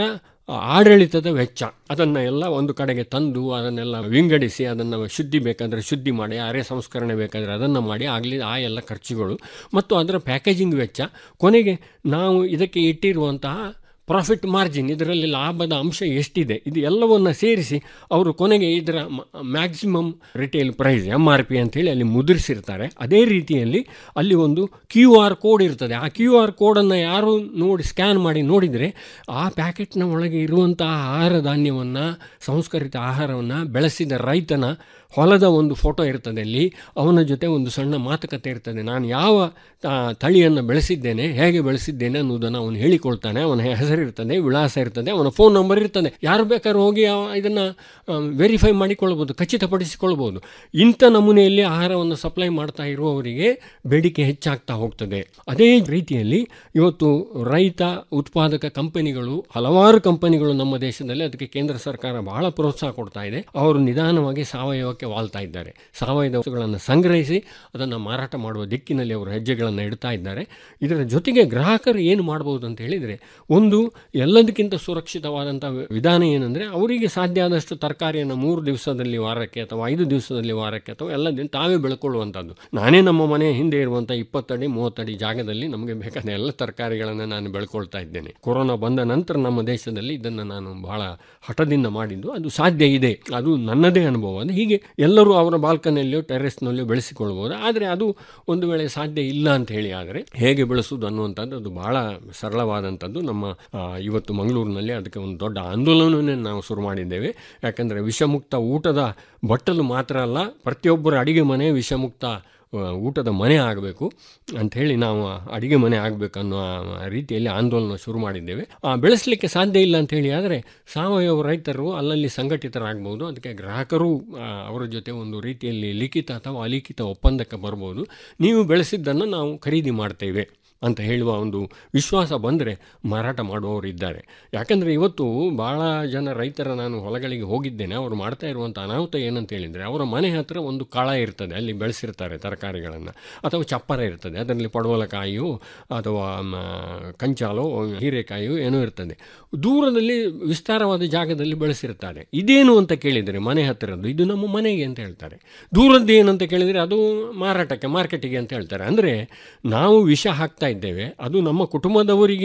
ಆಡಳಿತದ ವೆಚ್ಚ ಅದನ್ನು ಎಲ್ಲ ಒಂದು ಕಡೆಗೆ ತಂದು ಅದನ್ನೆಲ್ಲ ವಿಂಗಡಿಸಿ ಅದನ್ನು ಶುದ್ಧಿ ಬೇಕಾದರೆ ಶುದ್ಧಿ ಮಾಡಿ ಅರೆ ಸಂಸ್ಕರಣೆ ಬೇಕಾದರೆ ಅದನ್ನು ಮಾಡಿ ಆಗಲಿ ಆ ಎಲ್ಲ ಖರ್ಚುಗಳು ಮತ್ತು ಅದರ ಪ್ಯಾಕೇಜಿಂಗ್ ವೆಚ್ಚ ಕೊನೆಗೆ ನಾವು ಇದಕ್ಕೆ ಇಟ್ಟಿರುವಂತಹ ಪ್ರಾಫಿಟ್ ಮಾರ್ಜಿನ್ ಇದರಲ್ಲಿ ಲಾಭದ ಅಂಶ ಎಷ್ಟಿದೆ ಇದು ಎಲ್ಲವನ್ನು ಸೇರಿಸಿ ಅವರು ಕೊನೆಗೆ ಇದರ maximum retail price M R P ಅಂತೇಳಿ ಅಲ್ಲಿ ಮುದ್ರಿಸಿರ್ತಾರೆ ಅದೇ ರೀತಿಯಲ್ಲಿ ಅಲ್ಲಿ ಒಂದು ಕ್ಯೂ ಆರ್ ಕೋಡ್ ಇರ್ತದೆ ಆ ಕ್ಯೂ ಆರ್ ಕೋಡನ್ನು ಯಾರು ನೋಡಿ ಸ್ಕ್ಯಾನ್ ಮಾಡಿ ನೋಡಿದರೆ ಆ ಪ್ಯಾಕೆಟ್ನ ಒಳಗೆ ಇರುವಂತಹ ಆಹಾರ ಧಾನ್ಯವನ್ನು ಸಂಸ್ಕರಿತ ಆಹಾರವನ್ನು ಬೆಳೆಸಿದ ರೈತನ ಹೊಲದ ಒಂದು ಫೋಟೋ ಇರ್ತದೆ ಅಲ್ಲಿ ಅವನ ಜೊತೆ ಒಂದು ಸಣ್ಣ ಮಾತುಕತೆ ಇರ್ತದೆ ನಾನು ಯಾವ ಆ, ತಳಿಯನ್ನು ಬೆಳೆಸಿದ್ದೇನೆ ಹೇಗೆ ಬೆಳೆಸಿದ್ದೇನೆ ಅನ್ನೋದನ್ನು ಅವನು ಹೇಳಿಕೊಳ್ತಾನೆ ಅವನ ಹೆಸರಿರ್ತದೆ ವಿಳಾಸ ಇರ್ತದೆ ಅವನ ಫೋನ್ ನಂಬರ್ ಇರ್ತದೆ ಯಾರು ಬೇಕಾದ್ರೂ ಹೋಗಿ ಇದನ್ನು ವೆರಿಫೈ ಮಾಡಿಕೊಳ್ಬೋದು ಖಚಿತಪಡಿಸಿಕೊಳ್ಬೋದು ಇಂಥ ನಮೂನೆಯಲ್ಲಿ ಆಹಾರವನ್ನು ಸಪ್ಲೈ ಮಾಡ್ತಾ ಇರುವವರಿಗೆ ಬೇಡಿಕೆ ಹೆಚ್ಚಾಗ್ತಾ ಹೋಗ್ತದೆ ಅದೇ ರೀತಿಯಲ್ಲಿ ಇವತ್ತು ರೈತ ಉತ್ಪಾದಕ ಕಂಪನಿಗಳು ಹಲವಾರು ಕಂಪನಿಗಳು ನಮ್ಮ ದೇಶದಲ್ಲಿ ಅದಕ್ಕೆ ಕೇಂದ್ರ ಸರ್ಕಾರ ಬಹಳ ಪ್ರೋತ್ಸಾಹ ಕೊಡ್ತಾ ಇದೆ ಅವರು ನಿಧಾನವಾಗಿ ಸಾವಯವಕ್ಕೆ ವಾಲ್ತಾ ಇದ್ದಾರೆ ಸಾವಯವ ವಸ್ತುಗಳನ್ನು ಸಂಗ್ರಹಿಸಿ ಅದನ್ನು ಮಾರಾಟ ಮಾಡುವ ದಿಕ್ಕಿನಲ್ಲಿ ಅವರು ಹೆಜ್ಜೆಗಳನ್ನು ಇಡ್ತಾ ಇದ್ದಾರೆ ಇದರ ಜೊತೆಗೆ ಗ್ರಾಹಕರು ಏನು ಮಾಡಬಹುದು ಅಂತ ಹೇಳಿದರೆ ಒಂದು ಎಲ್ಲದಕ್ಕಿಂತ ಸುರಕ್ಷಿತವಾದಂಥ ವಿಧಾನ ಏನಂದರೆ ಅವರಿಗೆ ಸಾಧ್ಯ ಆದಷ್ಟು ತರಕಾರಿಯನ್ನು ಮೂರು ದಿವಸದಲ್ಲಿ ವಾರಕ್ಕೆ ಅಥವಾ ಐದು ದಿವಸದಲ್ಲಿ ವಾರಕ್ಕೆ ಅಥವಾ ಎಲ್ಲ ದಿನ ತಾವೇ ಬೆಳ್ಕೊಳ್ಳುವಂಥದ್ದು ನಾನೇ ನಮ್ಮ ಮನೆಯ ಹಿಂದೆ ಇರುವಂಥ ಇಪ್ಪತ್ತಡಿ ಮೂವತ್ತಡಿ ಜಾಗದಲ್ಲಿ ನಮಗೆ ಬೇಕಾದ ಎಲ್ಲ ತರಕಾರಿಗಳನ್ನು ನಾನು ಬೆಳ್ಕೊಳ್ತಾ ಇದ್ದೇನೆ ಕೊರೋನಾ ಬಂದ ನಂತರ ನಮ್ಮ ದೇಶದಲ್ಲಿ ಇದನ್ನು ನಾನು ಬಹಳ ಹಠದಿಂದ ಮಾಡಿದ್ದು ಅದು ಸಾಧ್ಯ ಇದೆ ಅದು ನನ್ನದೇ ಅನುಭವ ಅದು ಹೀಗೆ ಎಲ್ಲರೂ ಅವರ ಬಾಲ್ಕನಿಯಲ್ಲಿಯೋ ಟೆರೆಸ್ನಲ್ಲಿಯೋ ಬೆಳೆಸಿಕೊಳ್ಬೋದು ಆದರೆ ಅದು ಒಂದು ವೇಳೆ ಸಾಧ್ಯ ಇಲ್ಲ ಅಂತ ಹೇಳಿ ಆದರೆ ಹೇಗೆ ಬೆಳೆಸುವುದು ಅನ್ನುವಂಥದ್ದು ಅದು ಬಹಳ ಸರಳವಾದಂಥದ್ದು ನಮ್ಮ ಆ, ಇವತ್ತು ಮಂಗಳೂರಿನಲ್ಲಿ ಅದಕ್ಕೆ ಒಂದು ದೊಡ್ಡ ಆಂದೋಲನವನ್ನೇ ನಾವು ಶುರು ಮಾಡಿದ್ದೇವೆ ಯಾಕಂದರೆ ವಿಷಮುಕ್ತ ಊಟದ ಬಟ್ಟಲು ಮಾತ್ರ ಅಲ್ಲ ಪ್ರತಿಯೊಬ್ಬರ ಅಡಿಗೆ ಮನೆ ವಿಷಮುಕ್ತ ಆ, ಊಟದ ಮನೆ ಆಗಬೇಕು ಅಂಥೇಳಿ ನಾವು ಅಡಿಗೆ ಮನೆ ಆಗಬೇಕು ಅನ್ನೋ ಆ ರೀತಿಯಲ್ಲಿ ಆಂದೋಲನ ಶುರು ಮಾಡಿದ್ದೇವೆ ಆ, ಬೆಳೆಸಲಿಕ್ಕೆ ಸಾಧ್ಯ ಇಲ್ಲ ಅಂಥೇಳಿ ಆದರೆ ಸಾವಯವ ರೈತರು ಅಲ್ಲಲ್ಲಿ ಸಂಘಟಿತರಾಗ್ಬೋದು ಅದಕ್ಕೆ ಗ್ರಾಹಕರು ಆ, ಅವರ ಜೊತೆ ಒಂದು ರೀತಿಯಲ್ಲಿ ಲಿಖಿತ ಅಥವಾ ಅಲಿಖಿತ ಒಪ್ಪಂದಕ್ಕೆ ಬರ್ಬೋದು ನೀವು ಬೆಳೆಸಿದ್ದನ್ನು ನಾವು ಖರೀದಿ ಮಾಡ್ತೇವೆ ಅಂತ ಹೇಳುವ ಒಂದು ವಿಶ್ವಾಸ ಬಂದರೆ ಮಾರಾಟ ಮಾಡುವವರು ಇದ್ದಾರೆ ಯಾಕಂದರೆ ಇವತ್ತು ಭಾಳ ಜನ ರೈತರ ನಾನು ಹೊಲಗಳಿಗೆ ಹೋಗಿದ್ದೇನೆ ಅವರು ಮಾಡ್ತಾ ಇರುವಂಥ ಅನಾಹುತ ಏನಂತ ಹೇಳಿದರೆ ಅವರ ಮನೆ ಹತ್ರ ಒಂದು ಕಳ ಇರ್ತದೆ ಅಲ್ಲಿ ಬೆಳೆಸಿರ್ತಾರೆ ತರಕಾರಿಗಳನ್ನು ಅಥವಾ ಚಪ್ಪರ ಇರ್ತದೆ ಅದರಲ್ಲಿ ಪಡವಲಕಾಯಿಯೋ ಅಥವಾ ಮ, ಕಂಚಾಲೋ ಹೀರೆಕಾಯಿಯೋ ಏನೋ ಇರ್ತದೆ ದೂರದಲ್ಲಿ ವಿಸ್ತಾರವಾದ ಜಾಗದಲ್ಲಿ ಬೆಳೆಸಿರ್ತಾರೆ ಇದೇನು ಅಂತ ಕೇಳಿದರೆ ಮನೆ ಹತ್ತಿರದ್ದು ಇದು ನಮ್ಮ ಮನೆಗೆ ಅಂತ ಹೇಳ್ತಾರೆ ದೂರದ್ದು ಏನಂತ ಕೇಳಿದರೆ ಅದು ಮಾರಾಟಕ್ಕೆ ಮಾರ್ಕೆಟಿಗೆ ಅಂತ ಹೇಳ್ತಾರೆ ಅಂದರೆ ನಾವು ವಿಷ ಹಾಕ್ತಾ ಇದ್ದೇವೆ ಅದು ನಮ್ಮ ಕುಟುಂಬದವರಿಗೆ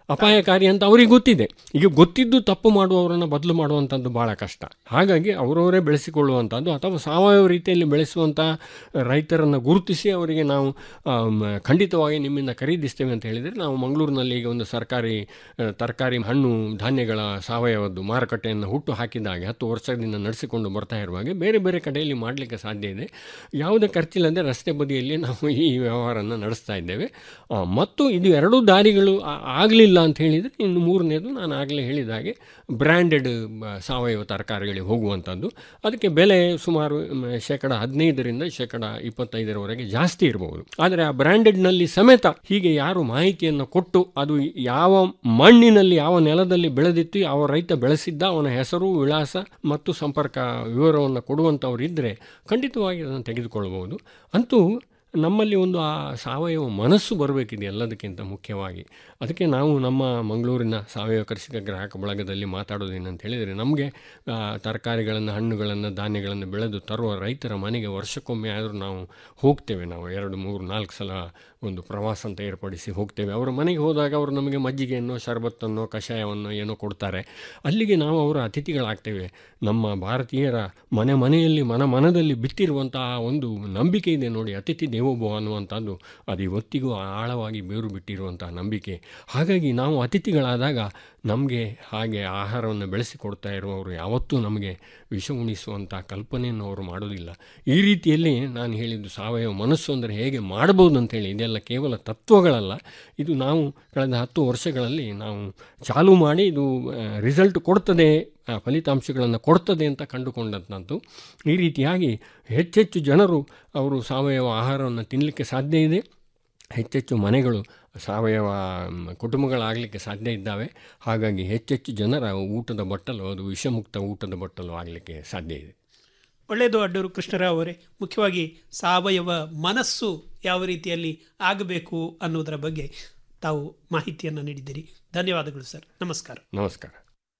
ಅಪಾಯಕಾರಿ ಅಂತ ಅವರಿಗೆ ಗೊತ್ತಿದೆ ಈಗ ಗೊತ್ತಿದ್ದು ತಪ್ಪು ಮಾಡುವವರನ್ನು ಬದಲು ಮಾಡುವಂಥದ್ದು ಭಾಳ ಕಷ್ಟ ಹಾಗಾಗಿ ಅವರವರೇ ಬೆಳೆಸಿಕೊಳ್ಳುವಂಥದ್ದು ಅಥವಾ ಸಾವಯವ ರೀತಿಯಲ್ಲಿ ಬೆಳೆಸುವಂಥ ರೈತರನ್ನು ಗುರುತಿಸಿ ಅವರಿಗೆ ನಾವು ಆಮ್, ಖಂಡಿತವಾಗಿ ನಿಮ್ಮಿಂದ ಖರೀದಿಸ್ತೇವೆ ಅಂತ ಹೇಳಿದರೆ ನಾವು ಮಂಗಳೂರಿನಲ್ಲಿ ಈಗ ಒಂದು ಸರ್ಕಾರಿ ಆ, ತರಕಾರಿ ಹಣ್ಣು ಧಾನ್ಯಗಳ ಸಾವಯವದ್ದು ಮಾರುಕಟ್ಟೆಯನ್ನು ಹುಟ್ಟು ಹಾಕಿದಾಗ ಹತ್ತು ವರ್ಷದಿಂದ ನಡೆಸಿಕೊಂಡು ಬರ್ತಾ ಇರುವಾಗ ಬೇರೆ ಬೇರೆ ಕಡೆಯಲ್ಲಿ ಮಾಡಲಿಕ್ಕೆ ಸಾಧ್ಯ ಇದೆ ಯಾವುದೇ ಖರ್ಚಿಲ್ಲದೆ ರಸ್ತೆ ಬದಿಯಲ್ಲಿ ನಾವು ಈ ವ್ಯವಹಾರವನ್ನು ನಡೆಸ್ತಾ ಇದ್ದೇವೆ ಆ, ಮತ್ತು ಇದು ಎರಡೂ ದಾರಿಗಳು ಆಗಲಿಲ್ಲ ಅಂತ ಹೇಳಿದರೆ ಇನ್ನು ಮೂರನೇದು ನಾನು ಆಗಲೇ ಹೇಳಿದ ಹಾಗೆ ಬ್ರ್ಯಾಂಡೆಡ್ ಸಾವಯವ ತರಕಾರಿಗಳಿಗೆ ಹೋಗುವಂಥದ್ದು ಅದಕ್ಕೆ ಬೆಲೆ ಸುಮಾರು ಮ್, ಶೇಕಡ ಹದಿನೈದರಿಂದ ಶೇಕಡ ಇಪ್ಪತ್ತೈದರವರೆಗೆ ಜಾಸ್ತಿ ಇರಬಹುದು ಆದರೆ ಆ ಬ್ರ್ಯಾಂಡೆಡ್ನಲ್ಲಿ ಸಮೇತ ಹೀಗೆ ಯಾರು ಮಾಹಿತಿಯನ್ನು ಕೊಟ್ಟು ಅದು ಯಾವ ಮಣ್ಣಿನಲ್ಲಿ ಯಾವ ನೆಲದಲ್ಲಿ ಬೆಳೆದಿತ್ತು ಯಾವ ರೈತ ಬೆಳೆಸಿದ್ದ ಅವನ ಹೆಸರು ವಿಳಾಸ ಮತ್ತು ಸಂಪರ್ಕ ವಿವರವನ್ನು ಕೊಡುವಂಥವ್ರು ಇದ್ದರೆ ಖಂಡಿತವಾಗಿ ಅದನ್ನು ತೆಗೆದುಕೊಳ್ಳಬಹುದು ಅಂತೂ ನಮ್ಮಲ್ಲಿ ಒಂದು ಆ ಸಾವಯವ ಮನಸ್ಸು ಬರಬೇಕಿದೆ ಎಲ್ಲದಕ್ಕಿಂತ ಮುಖ್ಯವಾಗಿ ಅದಕ್ಕೆ ನಾವು ನಮ್ಮ ಮಂಗಳೂರಿನ ಸಾವಯವ ಕೃಷಿಕ ಗ್ರಾಹಕ ಬಳಗದಲ್ಲಿ ಮಾತಾಡೋದೇನಂತ ಹೇಳಿದರೆ ನಮಗೆ ತರಕಾರಿಗಳನ್ನು ಹಣ್ಣುಗಳನ್ನು ಧಾನ್ಯಗಳನ್ನು ಬೆಳೆದು ತರುವ ರೈತರ ಮನೆಗೆ ವರ್ಷಕ್ಕೊಮ್ಮೆ ಆದರೂ ನಾವು ಹೋಗ್ತೇವೆ ನಾವು ಎರಡು ಮೂರು ನಾಲ್ಕು ಸಲ ಒಂದು ಪ್ರವಾಸ ಅಂತ ಏರ್ಪಡಿಸಿ ಹೋಗ್ತೇವೆ ಅವರ ಮನೆಗೆ ಹೋದಾಗ ಅವರು ನಮಗೆ ಮಜ್ಜಿಗೆಯನ್ನು ಶರಬತ್ತನ್ನು ಕಷಾಯವನ್ನು ಏನೋ ಕೊಡ್ತಾರೆ ಅಲ್ಲಿಗೆ ನಾವು ಅವರ ಅತಿಥಿಗಳಾಗ್ತೇವೆ ನಮ್ಮ ಭಾರತೀಯರ ಮನೆ ಮನೆಯಲ್ಲಿ ಮನ ಮನದಲ್ಲಿ ಬಿತ್ತಿರುವಂತಹ ಒಂದು ನಂಬಿಕೆ ಇದೆ ನೋಡಿ ಅತಿಥಿ ದೇವೋಭವ ಅನ್ನುವಂಥದ್ದು ಅದು ಇವತ್ತಿಗೂ ಆಳವಾಗಿ ಬೇರು ಬಿಟ್ಟಿರುವಂತಹ ನಂಬಿಕೆ ಹಾಗಾಗಿ ನಾವು ಅತಿಥಿಗಳಾದಾಗ ನಮಗೆ ಹಾಗೆ ಆಹಾರವನ್ನು ಬೆಳೆಸಿಕೊಡ್ತಾ ಇರುವವರು ಯಾವತ್ತೂ ನಮಗೆ ವಿಷ ಉಣಿಸುವಂಥ ಕಲ್ಪನೆಯನ್ನು ಅವರು ಮಾಡೋದಿಲ್ಲ ಈ ರೀತಿಯಲ್ಲಿ ನಾನು ಹೇಳಿದ್ದು ಸಾವಯವ ಮನಸ್ಸು ಅಂದರೆ ಹೇಗೆ ಮಾಡ್ಬೋದು ಅಂತೇಳಿ ಇದೆಲ್ಲ ಕೇವಲ ತತ್ವಗಳಲ್ಲ ಇದು ನಾವು ಕಳೆದ ಹತ್ತು ವರ್ಷಗಳಲ್ಲಿ ನಾವು ಚಾಲು ಮಾಡಿ ಇದು ರಿಸಲ್ಟ್ ಕೊಡ್ತದೆ ಆ, ಫಲಿತಾಂಶಗಳನ್ನು ಕೊಡ್ತದೆ ಅಂತ ಕಂಡುಕೊಂಡಂಥದ್ದು ಈ ರೀತಿಯಾಗಿ ಹೆಚ್ಚೆಚ್ಚು ಜನರು ಅವರು ಸಾವಯವ ಆಹಾರವನ್ನು ತಿನ್ನಲಿಕ್ಕೆ ಸಾಧ್ಯ ಇದೆ ಹೆಚ್ಚೆಚ್ಚು ಮನೆಗಳು ಸಾವಯವ ಮ್, ಕುಟುಂಬಗಳಾಗಲಿಕ್ಕೆ ಸಾಧ್ಯ ಇದ್ದಾವೆ ಹಾಗಾಗಿ ಹೆಚ್ಚೆಚ್ಚು ಜನರ ಊಟದ ಬಟ್ಟಲು ಅದು ವಿಷಮುಕ್ತ ಊಟದ ಬಟ್ಟಲು ಆಗಲಿಕ್ಕೆ ಸಾಧ್ಯ ಇದೆ ಒಳ್ಳೆಯದು ಅಡ್ಡೂರು ಕೃಷ್ಣರಾವ್ ಅವರೇ ಮುಖ್ಯವಾಗಿ ಸಾವಯವ ಮನಸ್ಸು ಯಾವ ರೀತಿಯಲ್ಲಿ ಆಗಬೇಕು ಅನ್ನೋದರ ಬಗ್ಗೆ ತಾವು ಮಾಹಿತಿಯನ್ನು ನೀಡಿದ್ದೀರಿ ಧನ್ಯವಾದಗಳು ಸರ್ ನಮಸ್ಕಾರ ನಮಸ್ಕಾರ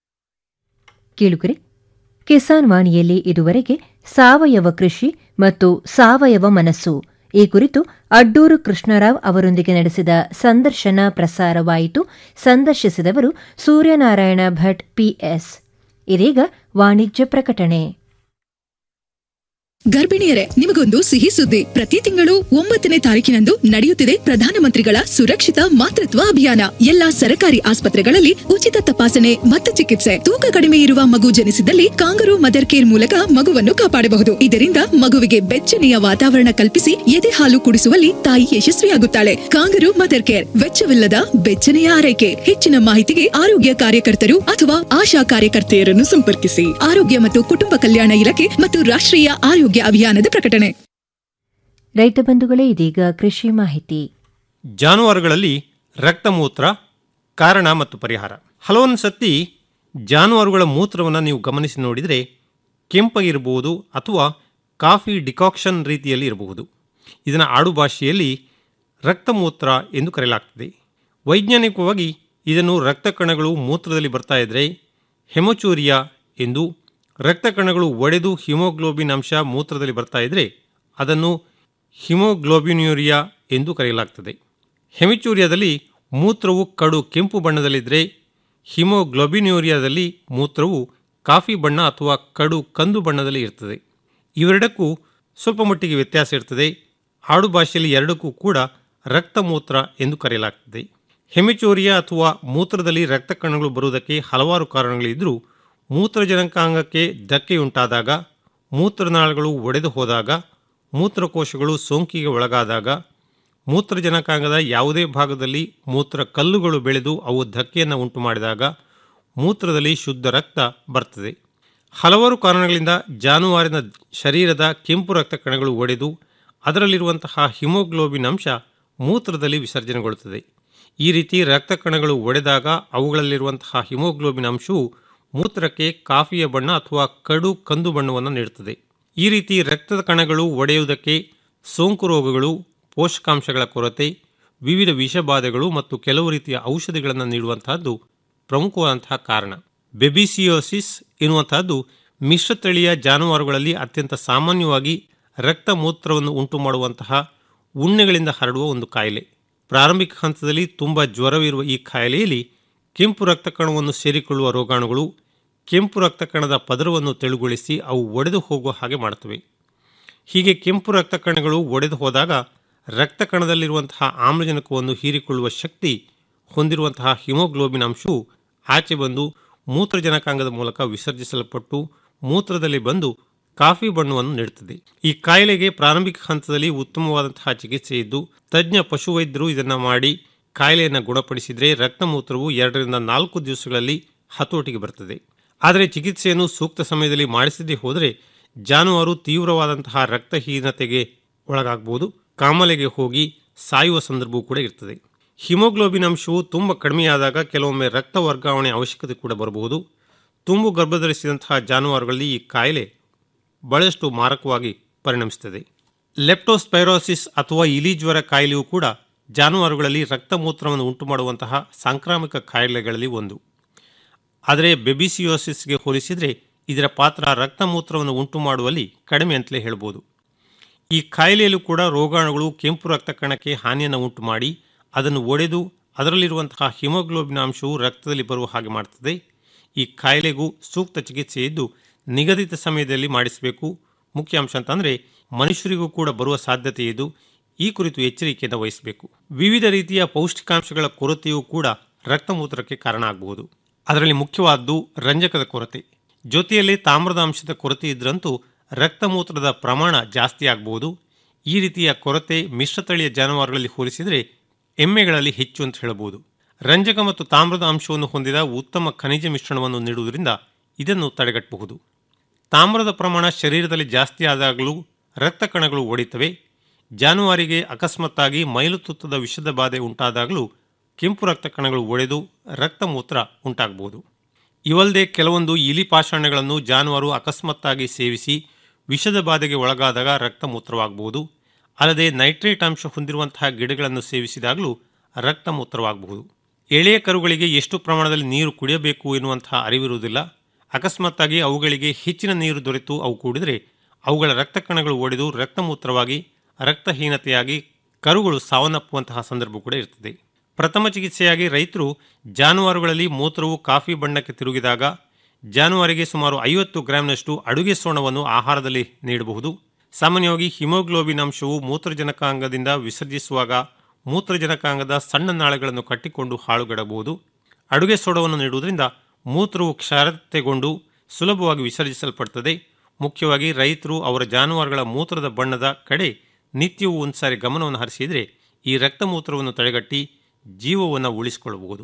ಕೇಳುಗರೆ ಕಿಸಾನ್ ವಾಣಿಯಲ್ಲಿ ಇದುವರೆಗೆ ಸಾವಯವ ಕೃಷಿ ಮತ್ತು ಸಾವಯವ ಮನಸ್ಸು ಈ ಕುರಿತು ಅಡ್ಡೂರು ಕೃಷ್ಣರಾವ್ ಅವರೊಂದಿಗೆ ನಡೆಸಿದ ಸಂದರ್ಶನ ಪ್ರಸಾರವಾಯಿತು ಸಂದರ್ಶಿಸಿದವರು ಸೂರ್ಯನಾರಾಯಣ ಭಟ್ ಪಿಎಸ್ ಇದೀಗ ವಾಣಿಜ್ಯ ಪ್ರಕಟಣೆ ಗರ್ಭಿಣಿಯರೇ ನಿಮಗೊಂದು ಸಿಹಿ ಸುದ್ದಿ ಪ್ರತಿ ತಿಂಗಳು ಒಂಬತ್ತನೇ ತಾರೀಕಿನಂದು ನಡೆಯುತ್ತಿದೆ ಪ್ರಧಾನಮಂತ್ರಿಗಳ ಸುರಕ್ಷಿತ ಮಾತೃತ್ವ ಅಭಿಯಾನ ಎಲ್ಲಾ ಸರಕಾರಿ ಆಸ್ಪತ್ರೆಗಳಲ್ಲಿ ಉಚಿತ ತಪಾಸಣೆ ಮತ್ತು ಚಿಕಿತ್ಸೆ ತೂಕ ಕಡಿಮೆ ಇರುವ ಮಗು ಜನಿಸಿದಲ್ಲಿ ಕಾಂಗರು ಮದರ್ ಕೇರ್ ಮೂಲಕ ಮಗುವನ್ನು ಕಾಪಾಡಬಹುದು ಇದರಿಂದ ಮಗುವಿಗೆ ಬೆಚ್ಚನೆಯ ವಾತಾವರಣ ಕಲ್ಪಿಸಿ ಎದೆ ಹಾಲು ಕುಡಿಸುವಲ್ಲಿ ತಾಯಿ ಯಶಸ್ವಿಯಾಗುತ್ತಾಳೆ ಕಾಂಗರು ಮದರ್ ಕೇರ್ ವೆಚ್ಚವಿಲ್ಲದ ಬೆಚ್ಚನೆಯ ಆರೈಕೆ ಹೆಚ್ಚಿನ ಮಾಹಿತಿಗೆ ಆರೋಗ್ಯ ಕಾರ್ಯಕರ್ತರು ಅಥವಾ ಆಶಾ ಕಾರ್ಯಕರ್ತೆಯರನ್ನು ಸಂಪರ್ಕಿಸಿ ಆರೋಗ್ಯ ಮತ್ತು ಕುಟುಂಬ ಕಲ್ಯಾಣ ಇಲಾಖೆ ಮತ್ತು ರಾಷ್ಟ್ರೀಯ ಆರೋಗ್ಯ ಅಭಿಯಾನದ ಪ್ರಕಟಣೆ ರೈತ ಬಂಧುಗಳೇ ಇದೀಗ ಕೃಷಿ ಮಾಹಿತಿ ಜಾನುವಾರುಗಳಲ್ಲಿ ರಕ್ತಮೂತ್ರ ಕಾರಣ ಮತ್ತು ಪರಿಹಾರ ಹಲವೊಂದು ಸತಿ ಜಾನುವಾರುಗಳ ಮೂತ್ರವನ್ನು ನೀವು ಗಮನಿಸಿ ನೋಡಿದರೆ ಕೆಂಪಗಿರಬಹುದು ಅಥವಾ ಕಾಫಿ ಡಿಕಾಕ್ಷನ್ ರೀತಿಯಲ್ಲಿ ಇರಬಹುದು ಇದನ್ನು ಆಡು ಭಾಷೆಯಲ್ಲಿ ರಕ್ತಮೂತ್ರ ಎಂದು ಕರೆಯಲಾಗ್ತದೆ ವೈಜ್ಞಾನಿಕವಾಗಿ ಇದನ್ನು ರಕ್ತ ಕಣಗಳು ಮೂತ್ರದಲ್ಲಿ ಬರ್ತಾ ಇದ್ದರೆ ಹೆಮಚೂರಿಯಾ ಎಂದು ರಕ್ತ ಕಣಗಳು ಒಡೆದು ಹಿಮೋಗ್ಲೋಬಿನ್ ಅಂಶ ಮೂತ್ರದಲ್ಲಿ ಬರ್ತಾ ಇದ್ದರೆ ಅದನ್ನು ಹಿಮೋಗ್ಲೋಬಿನ್ಯೂರಿಯಾ ಎಂದು ಕರೆಯಲಾಗ್ತದೆ ಹೆಮಿಚೂರಿಯಾದಲ್ಲಿ ಮೂತ್ರವು ಕಡು ಕೆಂಪು ಬಣ್ಣದಲ್ಲಿದ್ದರೆ ಹಿಮೋಗ್ಲೋಬಿನ್ಯೂರಿಯಾದಲ್ಲಿ ಮೂತ್ರವು ಕಾಫಿ ಬಣ್ಣ ಅಥವಾ ಕಡು ಕಂದು ಬಣ್ಣದಲ್ಲಿ ಇರ್ತದೆ ಇವೆರಡಕ್ಕೂ ಸ್ವಲ್ಪ ಮಟ್ಟಿಗೆ ವ್ಯತ್ಯಾಸ ಇರ್ತದೆ ಆಡು ಭಾಷೆಯಲ್ಲಿ ಎರಡಕ್ಕೂ ಕೂಡ ರಕ್ತಮೂತ್ರ ಎಂದು ಕರೆಯಲಾಗ್ತದೆ ಹೆಮಿಚೋರಿಯಾ ಅಥವಾ ಮೂತ್ರದಲ್ಲಿ ರಕ್ತ ಕಣಗಳು ಬರುವುದಕ್ಕೆ ಹಲವಾರು ಕಾರಣಗಳಿದ್ದರೂ ಮೂತ್ರಜನಕಾಂಗಕ್ಕೆ ಧಕ್ಕೆಯುಂಟಾದಾಗ ಮೂತ್ರನಾಳಗಳು ಒಡೆದು ಹೋದಾಗ ಮೂತ್ರಕೋಶಗಳು ಸೋಂಕಿಗೆ ಒಳಗಾದಾಗ ಮೂತ್ರಜನಕಾಂಗದ ಯಾವುದೇ ಭಾಗದಲ್ಲಿ ಮೂತ್ರ ಕಲ್ಲುಗಳು ಬೆಳೆದು ಅವು ಧಕ್ಕೆಯನ್ನು ಉಂಟು ಮಾಡಿದಾಗ ಮೂತ್ರದಲ್ಲಿ ಶುದ್ಧ ರಕ್ತ ಬರ್ತದೆ ಹಲವಾರು ಕಾರಣಗಳಿಂದ ಜಾನುವಾರಿನ ಶರೀರದ ಕೆಂಪು ರಕ್ತ ಕಣಗಳು ಒಡೆದು ಅದರಲ್ಲಿರುವಂತಹ ಹಿಮೋಗ್ಲೋಬಿನ್ ಅಂಶ ಮೂತ್ರದಲ್ಲಿ ವಿಸರ್ಜನೆಗೊಳ್ಳುತ್ತದೆ ಈ ರೀತಿ ರಕ್ತ ಕಣಗಳು ಒಡೆದಾಗ ಅವುಗಳಲ್ಲಿರುವಂತಹ ಹಿಮೋಗ್ಲೋಬಿನ್ ಅಂಶವು ಮೂತ್ರಕ್ಕೆ ಕಾಫಿಯ ಬಣ್ಣ ಅಥವಾ ಕಡು ಕಂದು ಬಣ್ಣವನ್ನು ನೀಡುತ್ತದೆ ಈ ರೀತಿ ರಕ್ತದ ಕಣಗಳು ಒಡೆಯುವುದಕ್ಕೆ ಸೋಂಕು ರೋಗಗಳು ಪೋಷಕಾಂಶಗಳ ಕೊರತೆ ವಿವಿಧ ವಿಷಬಾಧೆಗಳು ಮತ್ತು ಕೆಲವು ರೀತಿಯ ಔಷಧಿಗಳನ್ನು ನೀಡುವಂತಹದ್ದು ಪ್ರಮುಖವಾದಂತಹ ಕಾರಣ ಬೆಬಿಸಿಯೋಸಿಸ್ ಎನ್ನುವಂತಹದ್ದು ಮಿಶ್ರತಳಿಯ ಜಾನುವಾರುಗಳಲ್ಲಿ ಅತ್ಯಂತ ಸಾಮಾನ್ಯವಾಗಿ ರಕ್ತ ಮೂತ್ರವನ್ನು ಉಂಟು ಮಾಡುವಂತಹ ಉಣ್ಣೆಗಳಿಂದ ಹರಡುವ ಒಂದು ಕಾಯಿಲೆ ಪ್ರಾರಂಭಿಕ ಹಂತದಲ್ಲಿ ತುಂಬ ಜ್ವರವಿರುವ ಈ ಕಾಯಿಲೆಯಲ್ಲಿ ಕೆಂಪು ರಕ್ತಕಣವನ್ನು ಸೇರಿಕೊಳ್ಳುವ ರೋಗಾಣುಗಳು ಕೆಂಪು ರಕ್ತಕಣದ ಪದರವನ್ನು ತೆಳುಗೊಳಿಸಿ ಅವು ಒಡೆದು ಹೋಗುವ ಹಾಗೆ ಮಾಡುತ್ತವೆ ಹೀಗೆ ಕೆಂಪು ರಕ್ತಕಣಗಳು ಒಡೆದು ಹೋದಾಗ ರಕ್ತಕಣದಲ್ಲಿರುವಂತಹ ಆಮ್ಲಜನಕವನ್ನು ಹೀರಿಕೊಳ್ಳುವ ಶಕ್ತಿ ಹೊಂದಿರುವಂತಹ ಹಿಮೋಗ್ಲೋಬಿನ್ ಅಂಶವು ಆಚೆ ಬಂದು ಮೂತ್ರಜನಕಾಂಗದ ಮೂಲಕ ವಿಸರ್ಜಿಸಲ್ಪಟ್ಟು ಮೂತ್ರದಲ್ಲಿ ಬಂದು ಕಾಫಿ ಬಣ್ಣವನ್ನು ನೀಡುತ್ತದೆ ಈ ಕಾಯಿಲೆಗೆ ಪ್ರಾರಂಭಿಕ ಹಂತದಲ್ಲಿ ಉತ್ತಮವಾದಂತಹ ಚಿಕಿತ್ಸೆ ಇದ್ದು ತಜ್ಞ ಪಶುವೈದ್ಯರು ಇದನ್ನು ಮಾಡಿ ಕಾಯಿಲೆಯನ್ನು ಗುಣಪಡಿಸಿದರೆ ರಕ್ತಮೂತ್ರವು ಎರಡರಿಂದ ನಾಲ್ಕು ದಿವಸಗಳಲ್ಲಿ ಹತೋಟಿಗೆ ಬರುತ್ತದೆ ಆದರೆ ಚಿಕಿತ್ಸೆಯನ್ನು ಸೂಕ್ತ ಸಮಯದಲ್ಲಿ ಮಾಡಿಸದೇ ಹೋದರೆ ಜಾನುವಾರು ತೀವ್ರವಾದಂತಹ ರಕ್ತಹೀನತೆಗೆ ಒಳಗಾಗಬಹುದು ಕಾಮಲೆಗೆ ಹೋಗಿ ಸಾಯುವ ಸಂದರ್ಭವೂ ಕೂಡ ಇರ್ತದೆ ಹಿಮೋಗ್ಲೋಬಿನ್ ಅಂಶವು ತುಂಬ ಕಡಿಮೆಯಾದಾಗ ಕೆಲವೊಮ್ಮೆ ರಕ್ತ ವರ್ಗಾವಣೆ ಅವಶ್ಯಕತೆ ಕೂಡ ಬರಬಹುದು ತುಂಬು ಗರ್ಭಧರಿಸಿದಂತಹ ಜಾನುವಾರುಗಳಲ್ಲಿ ಈ ಕಾಯಿಲೆ ಬಹಳಷ್ಟು ಮಾರಕವಾಗಿ ಪರಿಣಮಿಸುತ್ತದೆ ಲೆಪ್ಟೋಸ್ಪೈರೋಸಿಸ್ ಅಥವಾ ಇಲಿ ಜ್ವರ ಕಾಯಿಲೆಯೂ ಕೂಡ ಜಾನುವಾರುಗಳಲ್ಲಿ ರಕ್ತಮೂತ್ರವನ್ನು ಉಂಟುಮಾಡುವಂತಹ ಸಾಂಕ್ರಾಮಿಕ ಕಾಯಿಲೆಗಳಲ್ಲಿ ಒಂದು ಆದರೆ ಬೆಬಿಸಿಯೋಸಿಸ್ಗೆ ಹೋಲಿಸಿದರೆ ಇದರ ಪಾತ್ರ ರಕ್ತಮೂತ್ರವನ್ನು ಉಂಟು ಮಾಡುವಲ್ಲಿ ಕಡಿಮೆ ಅಂತಲೇ ಹೇಳ್ಬೋದು ಈ ಕಾಯಿಲೆಯಲ್ಲೂ ಕೂಡ ರೋಗಾಣುಗಳು ಕೆಂಪು ರಕ್ತ ಕಣಕ್ಕೆ ಹಾನಿಯನ್ನು ಉಂಟು ಮಾಡಿ ಅದನ್ನು ಒಡೆದು ಅದರಲ್ಲಿರುವಂತಹ ಹಿಮೋಗ್ಲೋಬಿನ್ ಅಂಶವು ರಕ್ತದಲ್ಲಿ ಬರುವ ಹಾಗೆ ಮಾಡುತ್ತದೆ ಈ ಕಾಯಿಲೆಗೂ ಸೂಕ್ತ ಚಿಕಿತ್ಸೆ ಇದ್ದು ನಿಗದಿತ ಸಮಯದಲ್ಲಿ ಮಾಡಿಸಬೇಕು ಮುಖ್ಯ ಅಂಶ ಅಂತಂದರೆ ಮನುಷ್ಯರಿಗೂ ಕೂಡ ಬರುವ ಸಾಧ್ಯತೆ ಇದ್ದು ಈ ಕುರಿತು ಎಚ್ಚರಿಕೆಯನ್ನು ವಹಿಸಬೇಕು ವಿವಿಧ ರೀತಿಯ ಪೌಷ್ಟಿಕಾಂಶಗಳ ಕೊರತೆಯೂ ಕೂಡ ರಕ್ತಮೂತ್ರಕ್ಕೆ ಕಾರಣ ಆಗಬಹುದು ಅದರಲ್ಲಿ ಮುಖ್ಯವಾದ್ದು ರಂಜಕದ ಕೊರತೆ ಜೊತೆಯಲ್ಲಿ ತಾಮ್ರದ ಅಂಶದ ಕೊರತೆ ಇದ್ರಂತೂ ರಕ್ತಮೂತ್ರದ ಪ್ರಮಾಣ ಜಾಸ್ತಿ ಆಗಬಹುದು ಈ ರೀತಿಯ ಕೊರತೆ ಮಿಶ್ರತಳಿಯ ಜಾನುವಾರುಗಳಲ್ಲಿ ಹೋಲಿಸಿದರೆ ಎಮ್ಮೆಗಳಲ್ಲಿ ಹೆಚ್ಚು ಅಂತ ಹೇಳಬಹುದು ರಂಜಕ ಮತ್ತು ತಾಮ್ರದ ಅಂಶವನ್ನು ಹೊಂದಿದ ಉತ್ತಮ ಖನಿಜ ಮಿಶ್ರಣವನ್ನು ನೀಡುವುದರಿಂದ ಇದನ್ನು ತಡೆಗಟ್ಟಬಹುದು ತಾಮ್ರದ ಪ್ರಮಾಣ ಶರೀರದಲ್ಲಿ ಜಾಸ್ತಿ ಆದಾಗಲೂ ರಕ್ತ ಕಣಗಳು ಒಡಿತವೆ ಜಾನುವಾರಿಗೆ ಅಕಸ್ಮಾತ್ತಾಗಿ ಮೈಲುತುತ್ತದ ವಿಷದ ಬಾಧೆ ಉಂಟಾದಾಗಲೂ ಕೆಂಪು ರಕ್ತ ಕಣಗಳು ಒಡೆದು ರಕ್ತಮೂತ್ರ ಉಂಟಾಗಬಹುದು ಇವಲ್ಲದೆ ಕೆಲವೊಂದು ಇಲಿ ಪಾಷಾಣಗಳನ್ನು ಜಾನುವಾರು ಅಕಸ್ಮಾತ್ತಾಗಿ ಸೇವಿಸಿ ವಿಷದ ಬಾಧೆಗೆ ಒಳಗಾದಾಗ ರಕ್ತಮೂತ್ರವಾಗಬಹುದು ಅಲ್ಲದೆ ನೈಟ್ರೇಟ್ ಅಂಶ ಹೊಂದಿರುವಂತಹ ಗಿಡಗಳನ್ನು ಸೇವಿಸಿದಾಗಲೂ ರಕ್ತಮೂತ್ರವಾಗಬಹುದು ಎಳೆಯ ಕರುಗಳಿಗೆ ಎಷ್ಟು ಪ್ರಮಾಣದಲ್ಲಿ ನೀರು ಕುಡಿಯಬೇಕು ಎನ್ನುವಂತಹ ಅರಿವಿರುವುದಿಲ್ಲ ಅಕಸ್ಮಾತ್ತಾಗಿ ಅವುಗಳಿಗೆ ಹೆಚ್ಚಿನ ನೀರು ದೊರೆತು ಅವು ಕೂಡಿದರೆ ಅವುಗಳ ರಕ್ತ ಕಣಗಳು ಒಡೆದು ರಕ್ತಮೂತ್ರವಾಗಿ ರಕ್ತಹೀನತೆಯಾಗಿ ಕರುಗಳು ಸಾವನ್ನಪ್ಪುವಂತಹ ಸಂದರ್ಭ ಕೂಡ ಇರ್ತದೆ ಪ್ರಥಮ ಚಿಕಿತ್ಸೆಯಾಗಿ ರೈತರು ಜಾನುವಾರುಗಳಲ್ಲಿ ಮೂತ್ರವು ಕಾಫಿ ಬಣ್ಣಕ್ಕೆ ತಿರುಗಿದಾಗ ಜಾನುವಾರಿಗೆ ಸುಮಾರು ಐವತ್ತು ಗ್ರಾಂನಷ್ಟು ಅಡುಗೆ ಸೋಣವನ್ನು ಆಹಾರದಲ್ಲಿ ನೀಡಬಹುದು ಸಾಮಾನ್ಯವಾಗಿ ಹಿಮೋಗ್ಲೋಬಿನ್ ಅಂಶವು ಮೂತ್ರಜನಕಾಂಗದಿಂದ ವಿಸರ್ಜಿಸುವಾಗ ಮೂತ್ರಜನಕಾಂಗದ ಸಣ್ಣ ನಾಳಗಳನ್ನು ಕಟ್ಟಿಕೊಂಡು ಹಾಳುಗಡಬಹುದು ಅಡುಗೆ ಸೋಡವನ್ನು ನೀಡುವುದರಿಂದ ಮೂತ್ರವು ಕ್ಷಾರತೆಗೊಂಡು ಸುಲಭವಾಗಿ ವಿಸರ್ಜಿಸಲ್ಪಡುತ್ತದೆ ಮುಖ್ಯವಾಗಿ ರೈತರು ಅವರ ಜಾನುವಾರುಗಳ ಮೂತ್ರದ ಬಣ್ಣದ ಕಡೆ ನಿತ್ಯವೂ ಒಂದ್ಸಾರಿ ಗಮನವನ್ನು ಹರಿಸಿದರೆ ಈ ರಕ್ತಮೂತ್ರವನ್ನು ತಡೆಗಟ್ಟಿ ಜೀವವನ್ನು ಉಳಿಸಿಕೊಳ್ಳಬಹುದು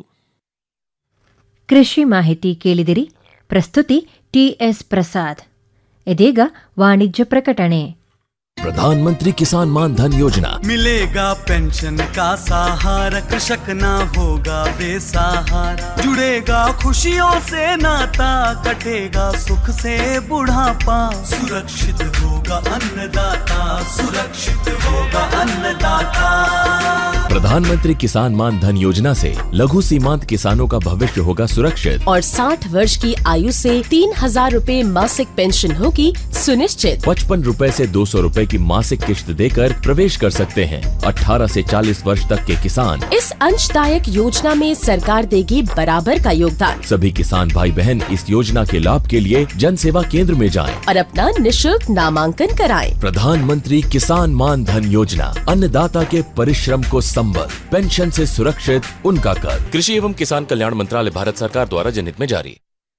ಕೃಷಿ ಮಾಹಿತಿ ಕೇಳಿದಿರಿ ಪ್ರಸ್ತುತಿ ಟಿಎಸ್ ಪ್ರಸಾದ್ ಇದೀಗ ವಾಣಿಜ್ಯ ಪ್ರಕಟಣೆ प्रधानमंत्री किसान मान धन योजना मिलेगा पेंशन का सहारा कृषक ना होगा बेसहारा जुड़ेगा खुशियों से नाता कटेगा सुख से बुढ़ापा सुरक्षित होगा अन्नदाता सुरक्षित होगा अन्नदाता प्रधानमंत्री किसान मान धन योजना से लघु सीमांत किसानों का भविष्य होगा सुरक्षित और 60 वर्ष की आयु से तीन हजार रूपए मासिक पेंशन होगी सुनिश्चित पचपन रूपए ऐसी दो सौ रूपए की मासिक किश्त देकर प्रवेश कर सकते हैं 18 से 40 वर्ष तक के किसान इस अंशदायक योजना में सरकार देगी बराबर का योगदान सभी किसान भाई बहन इस योजना के लाभ के लिए जन सेवा केंद्र में जाएं। और अपना निशुल्क नामांकन कराएं। प्रधानमंत्री किसान मान धन योजना अन्नदाता के परिश्रम को संबल पेंशन से सुरक्षित उनका कर कृषि एवं किसान कल्याण मंत्रालय भारत सरकार द्वारा जनहित में जारी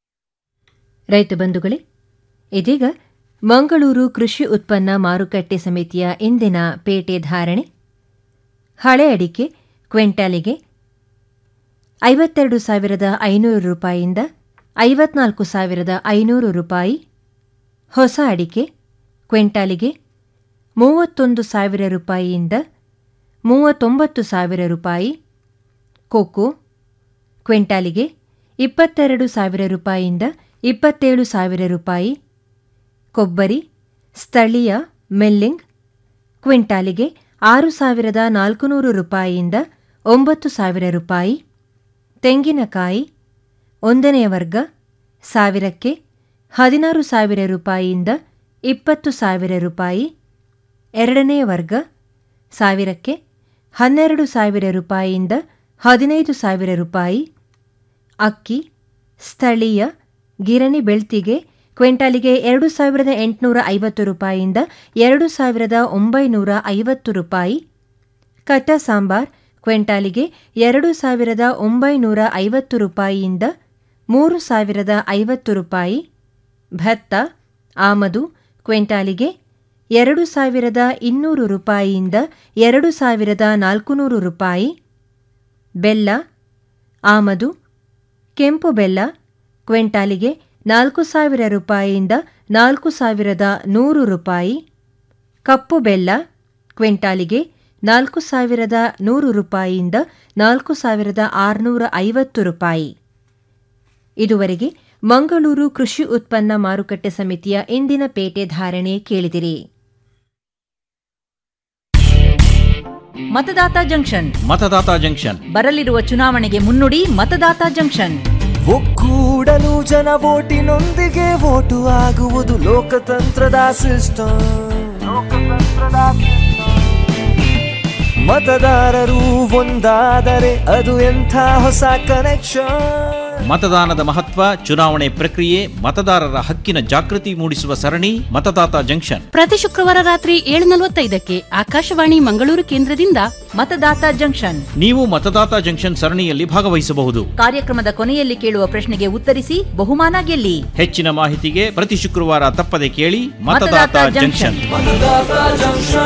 ರೈತ ಬಂಧುಗಳೇ ಇದೀಗ ಮಂಗಳೂರು ಕೃಷಿ ಉತ್ಪನ್ನ ಮಾರುಕಟ್ಟೆ ಸಮಿತಿಯ ಇಂದಿನ ಪೇಟೆ ಧಾರಣೆ ಹಳೆ ಅಡಿಕೆ ಕ್ವಿಂಟಾಲಿಗೆ ಐವತ್ತೆರಡು ಸಾವಿರದ ಐನೂರು ರೂಪಾಯಿಯಿಂದ ಐವತ್ನಾಲ್ಕು ಸಾವಿರದ ಐನೂರು ರೂಪಾಯಿ ಹೊಸ ಅಡಿಕೆ ಕ್ವಿಂಟಾಲಿಗೆ ಮೂವತ್ತೊಂದು ಸಾವಿರ ರೂಪಾಯಿಯಿಂದ ಮೂವತ್ತೊಂಬತ್ತು ಸಾವಿರ ರೂಪಾಯಿ ಕೊಕ್ಕೋ ಕ್ವಿಂಟಾಲಿಗೆ ಇಪ್ಪತ್ತೆರಡು ಸಾವಿರ ರೂಪಾಯಿಯಿಂದ ಇಪ್ಪತ್ತೇಳು ಸಾವಿರ ರೂಪಾಯಿ ಕೊಬ್ಬರಿ ಸ್ಥಳೀಯ ಮೆಲ್ಲಿಂಗ್ ಕ್ವಿಂಟಾಲಿಗೆ ಆರು ಸಾವಿರದ ನಾಲ್ಕುನೂರು ರೂಪಾಯಿಯಿಂದ ಒಂಬತ್ತು ಸಾವಿರ ರೂಪಾಯಿ ತೆಂಗಿನಕಾಯಿ ಒಂದನೇ ವರ್ಗ ಸಾವಿರಕ್ಕೆ ಹದಿನಾರು ಸಾವಿರ ರೂಪಾಯಿಯಿಂದ ಇಪ್ಪತ್ತು ಸಾವಿರ ರೂಪಾಯಿ ಎರಡನೇ ವರ್ಗ ಸಾವಿರಕ್ಕೆ ಹನ್ನೆರಡು ಸಾವಿರ ರೂಪಾಯಿಯಿಂದ ಹದಿನೈದು ಸಾವಿರ ರೂಪಾಯಿ ಅಕ್ಕಿ ಸ್ಥಳೀಯ ಗಿರಣಿ ಬೆಳ್ತಿಗೆ ಕ್ವಿಂಟಾಲಿಗೆ ಎರಡು ಸಾವಿರದ ಎಂಟುನೂರ ಐವತ್ತು ರೂಪಾಯಿಯಿಂದ ಎರಡು ಸಾವಿರದ ಒಂಬೈನೂರ ಐವತ್ತು ರೂಪಾಯಿ ಕಟ್ಟ ಸಾಂಬಾರ್ ಕ್ವಿಂಟಾಲಿಗೆ ಎರಡು ಸಾವಿರದ ಒಂಬೈನೂರ ಐವತ್ತು ರೂಪಾಯಿಯಿಂದ ಮೂರು ಸಾವಿರದ ಐವತ್ತು ರೂಪಾಯಿ ಭತ್ತ ಆಮದು ಕ್ವಿಂಟಾಲಿಗೆ ಎರಡು ಸಾವಿರದ ಇನ್ನೂರು ರೂಪಾಯಿಯಿಂದ ಎರಡು ಸಾವಿರದ ನಾಲ್ಕುನೂರು ರೂಪಾಯಿ ಬೆಲ್ಲ ಆಮದು ಕೆಂಪು ಬೆಲ್ಲ ಕ್ವಿಂಟಾಲಿಗೆ ನಾಲ್ಕು ಸಾವಿರ ರೂಪಾಯಿಯಿಂದ ನಾಲ್ಕು ಸಾವಿರದ ನೂರು ರೂಪಾಯಿ ಕಪ್ಪು ಬೆಲ್ಲ ಕ್ವಿಂಟಾಲಿಗೆ ನಾಲ್ಕು ಸಾವಿರದ ನೂರು ರೂಪಾಯಿಯಿಂದ ನಾಲ್ಕು ಸಾವಿರದ ಆರುನೂರ ಐವತ್ತು ರೂಪಾಯಿ ಇದುವರೆಗೆ ಮಂಗಳೂರು ಕೃಷಿ ಉತ್ಪನ್ನ ಮಾರುಕಟ್ಟೆ ಸಮಿತಿಯ ಇಂದಿನ ಪೇಟೆ ಧಾರಣೆ ಕೇಳಿದಿರಿ ಮತದಾತ ಜಂಕ್ಷನ್ ಮತದಾತ ಜಂಕ್ಷನ್ ಬರಲಿರುವ ಚುನಾವಣೆಗೆ ಮುನ್ನುಡಿ ಮತದಾತ ಜಂಕ್ಷನ್ ಒಕ್ಕೂಡಲು ಜನ ಓಟಿನೊಂದಿಗೆ ಓಟು ಆಗುವುದು ಲೋಕತಂತ್ರದ ಸಿಸ್ಟಮ್ ಮತದಾರರು ಒಂದಾದರೆ ಅದು ಎಂಥ ಹೊಸ ಕನೆಕ್ಷನ್ ಮತದಾನದ ಮಹತ್ವ ಚುನಾವಣೆ ಪ್ರಕ್ರಿಯೆ ಮತದಾರರ ಹಕ್ಕಿನ ಜಾಗೃತಿ ಮೂಡಿಸುವ ಸರಣಿ ಮತದಾತ ಜಂಕ್ಷನ್ ಪ್ರತಿ ಶುಕ್ರವಾರ ರಾತ್ರಿ ಏಳು ನಲವತ್ತೈದಕ್ಕೆ ಆಕಾಶವಾಣಿ ಮಂಗಳೂರು ಕೇಂದ್ರದಿಂದ ಮತದಾತ ಜಂಕ್ಷನ್ ನೀವು ಮತದಾತ ಜಂಕ್ಷನ್ ಸರಣಿಯಲ್ಲಿ ಭಾಗವಹಿಸಬಹುದು ಕಾರ್ಯಕ್ರಮದ ಕೊನೆಯಲ್ಲಿ ಕೇಳುವ ಪ್ರಶ್ನೆಗೆ ಉತ್ತರಿಸಿ ಬಹುಮಾನ ಗೆಲ್ಲಿ ಹೆಚ್ಚಿನ ಮಾಹಿತಿಗೆ ಪ್ರತಿ ಶುಕ್ರವಾರ ತಪ್ಪದೆ ಕೇಳಿ ಮತದಾತ ಜಂಕ್ಷನ್ ಮತದಾತ ಜಂಕ್ಷನ್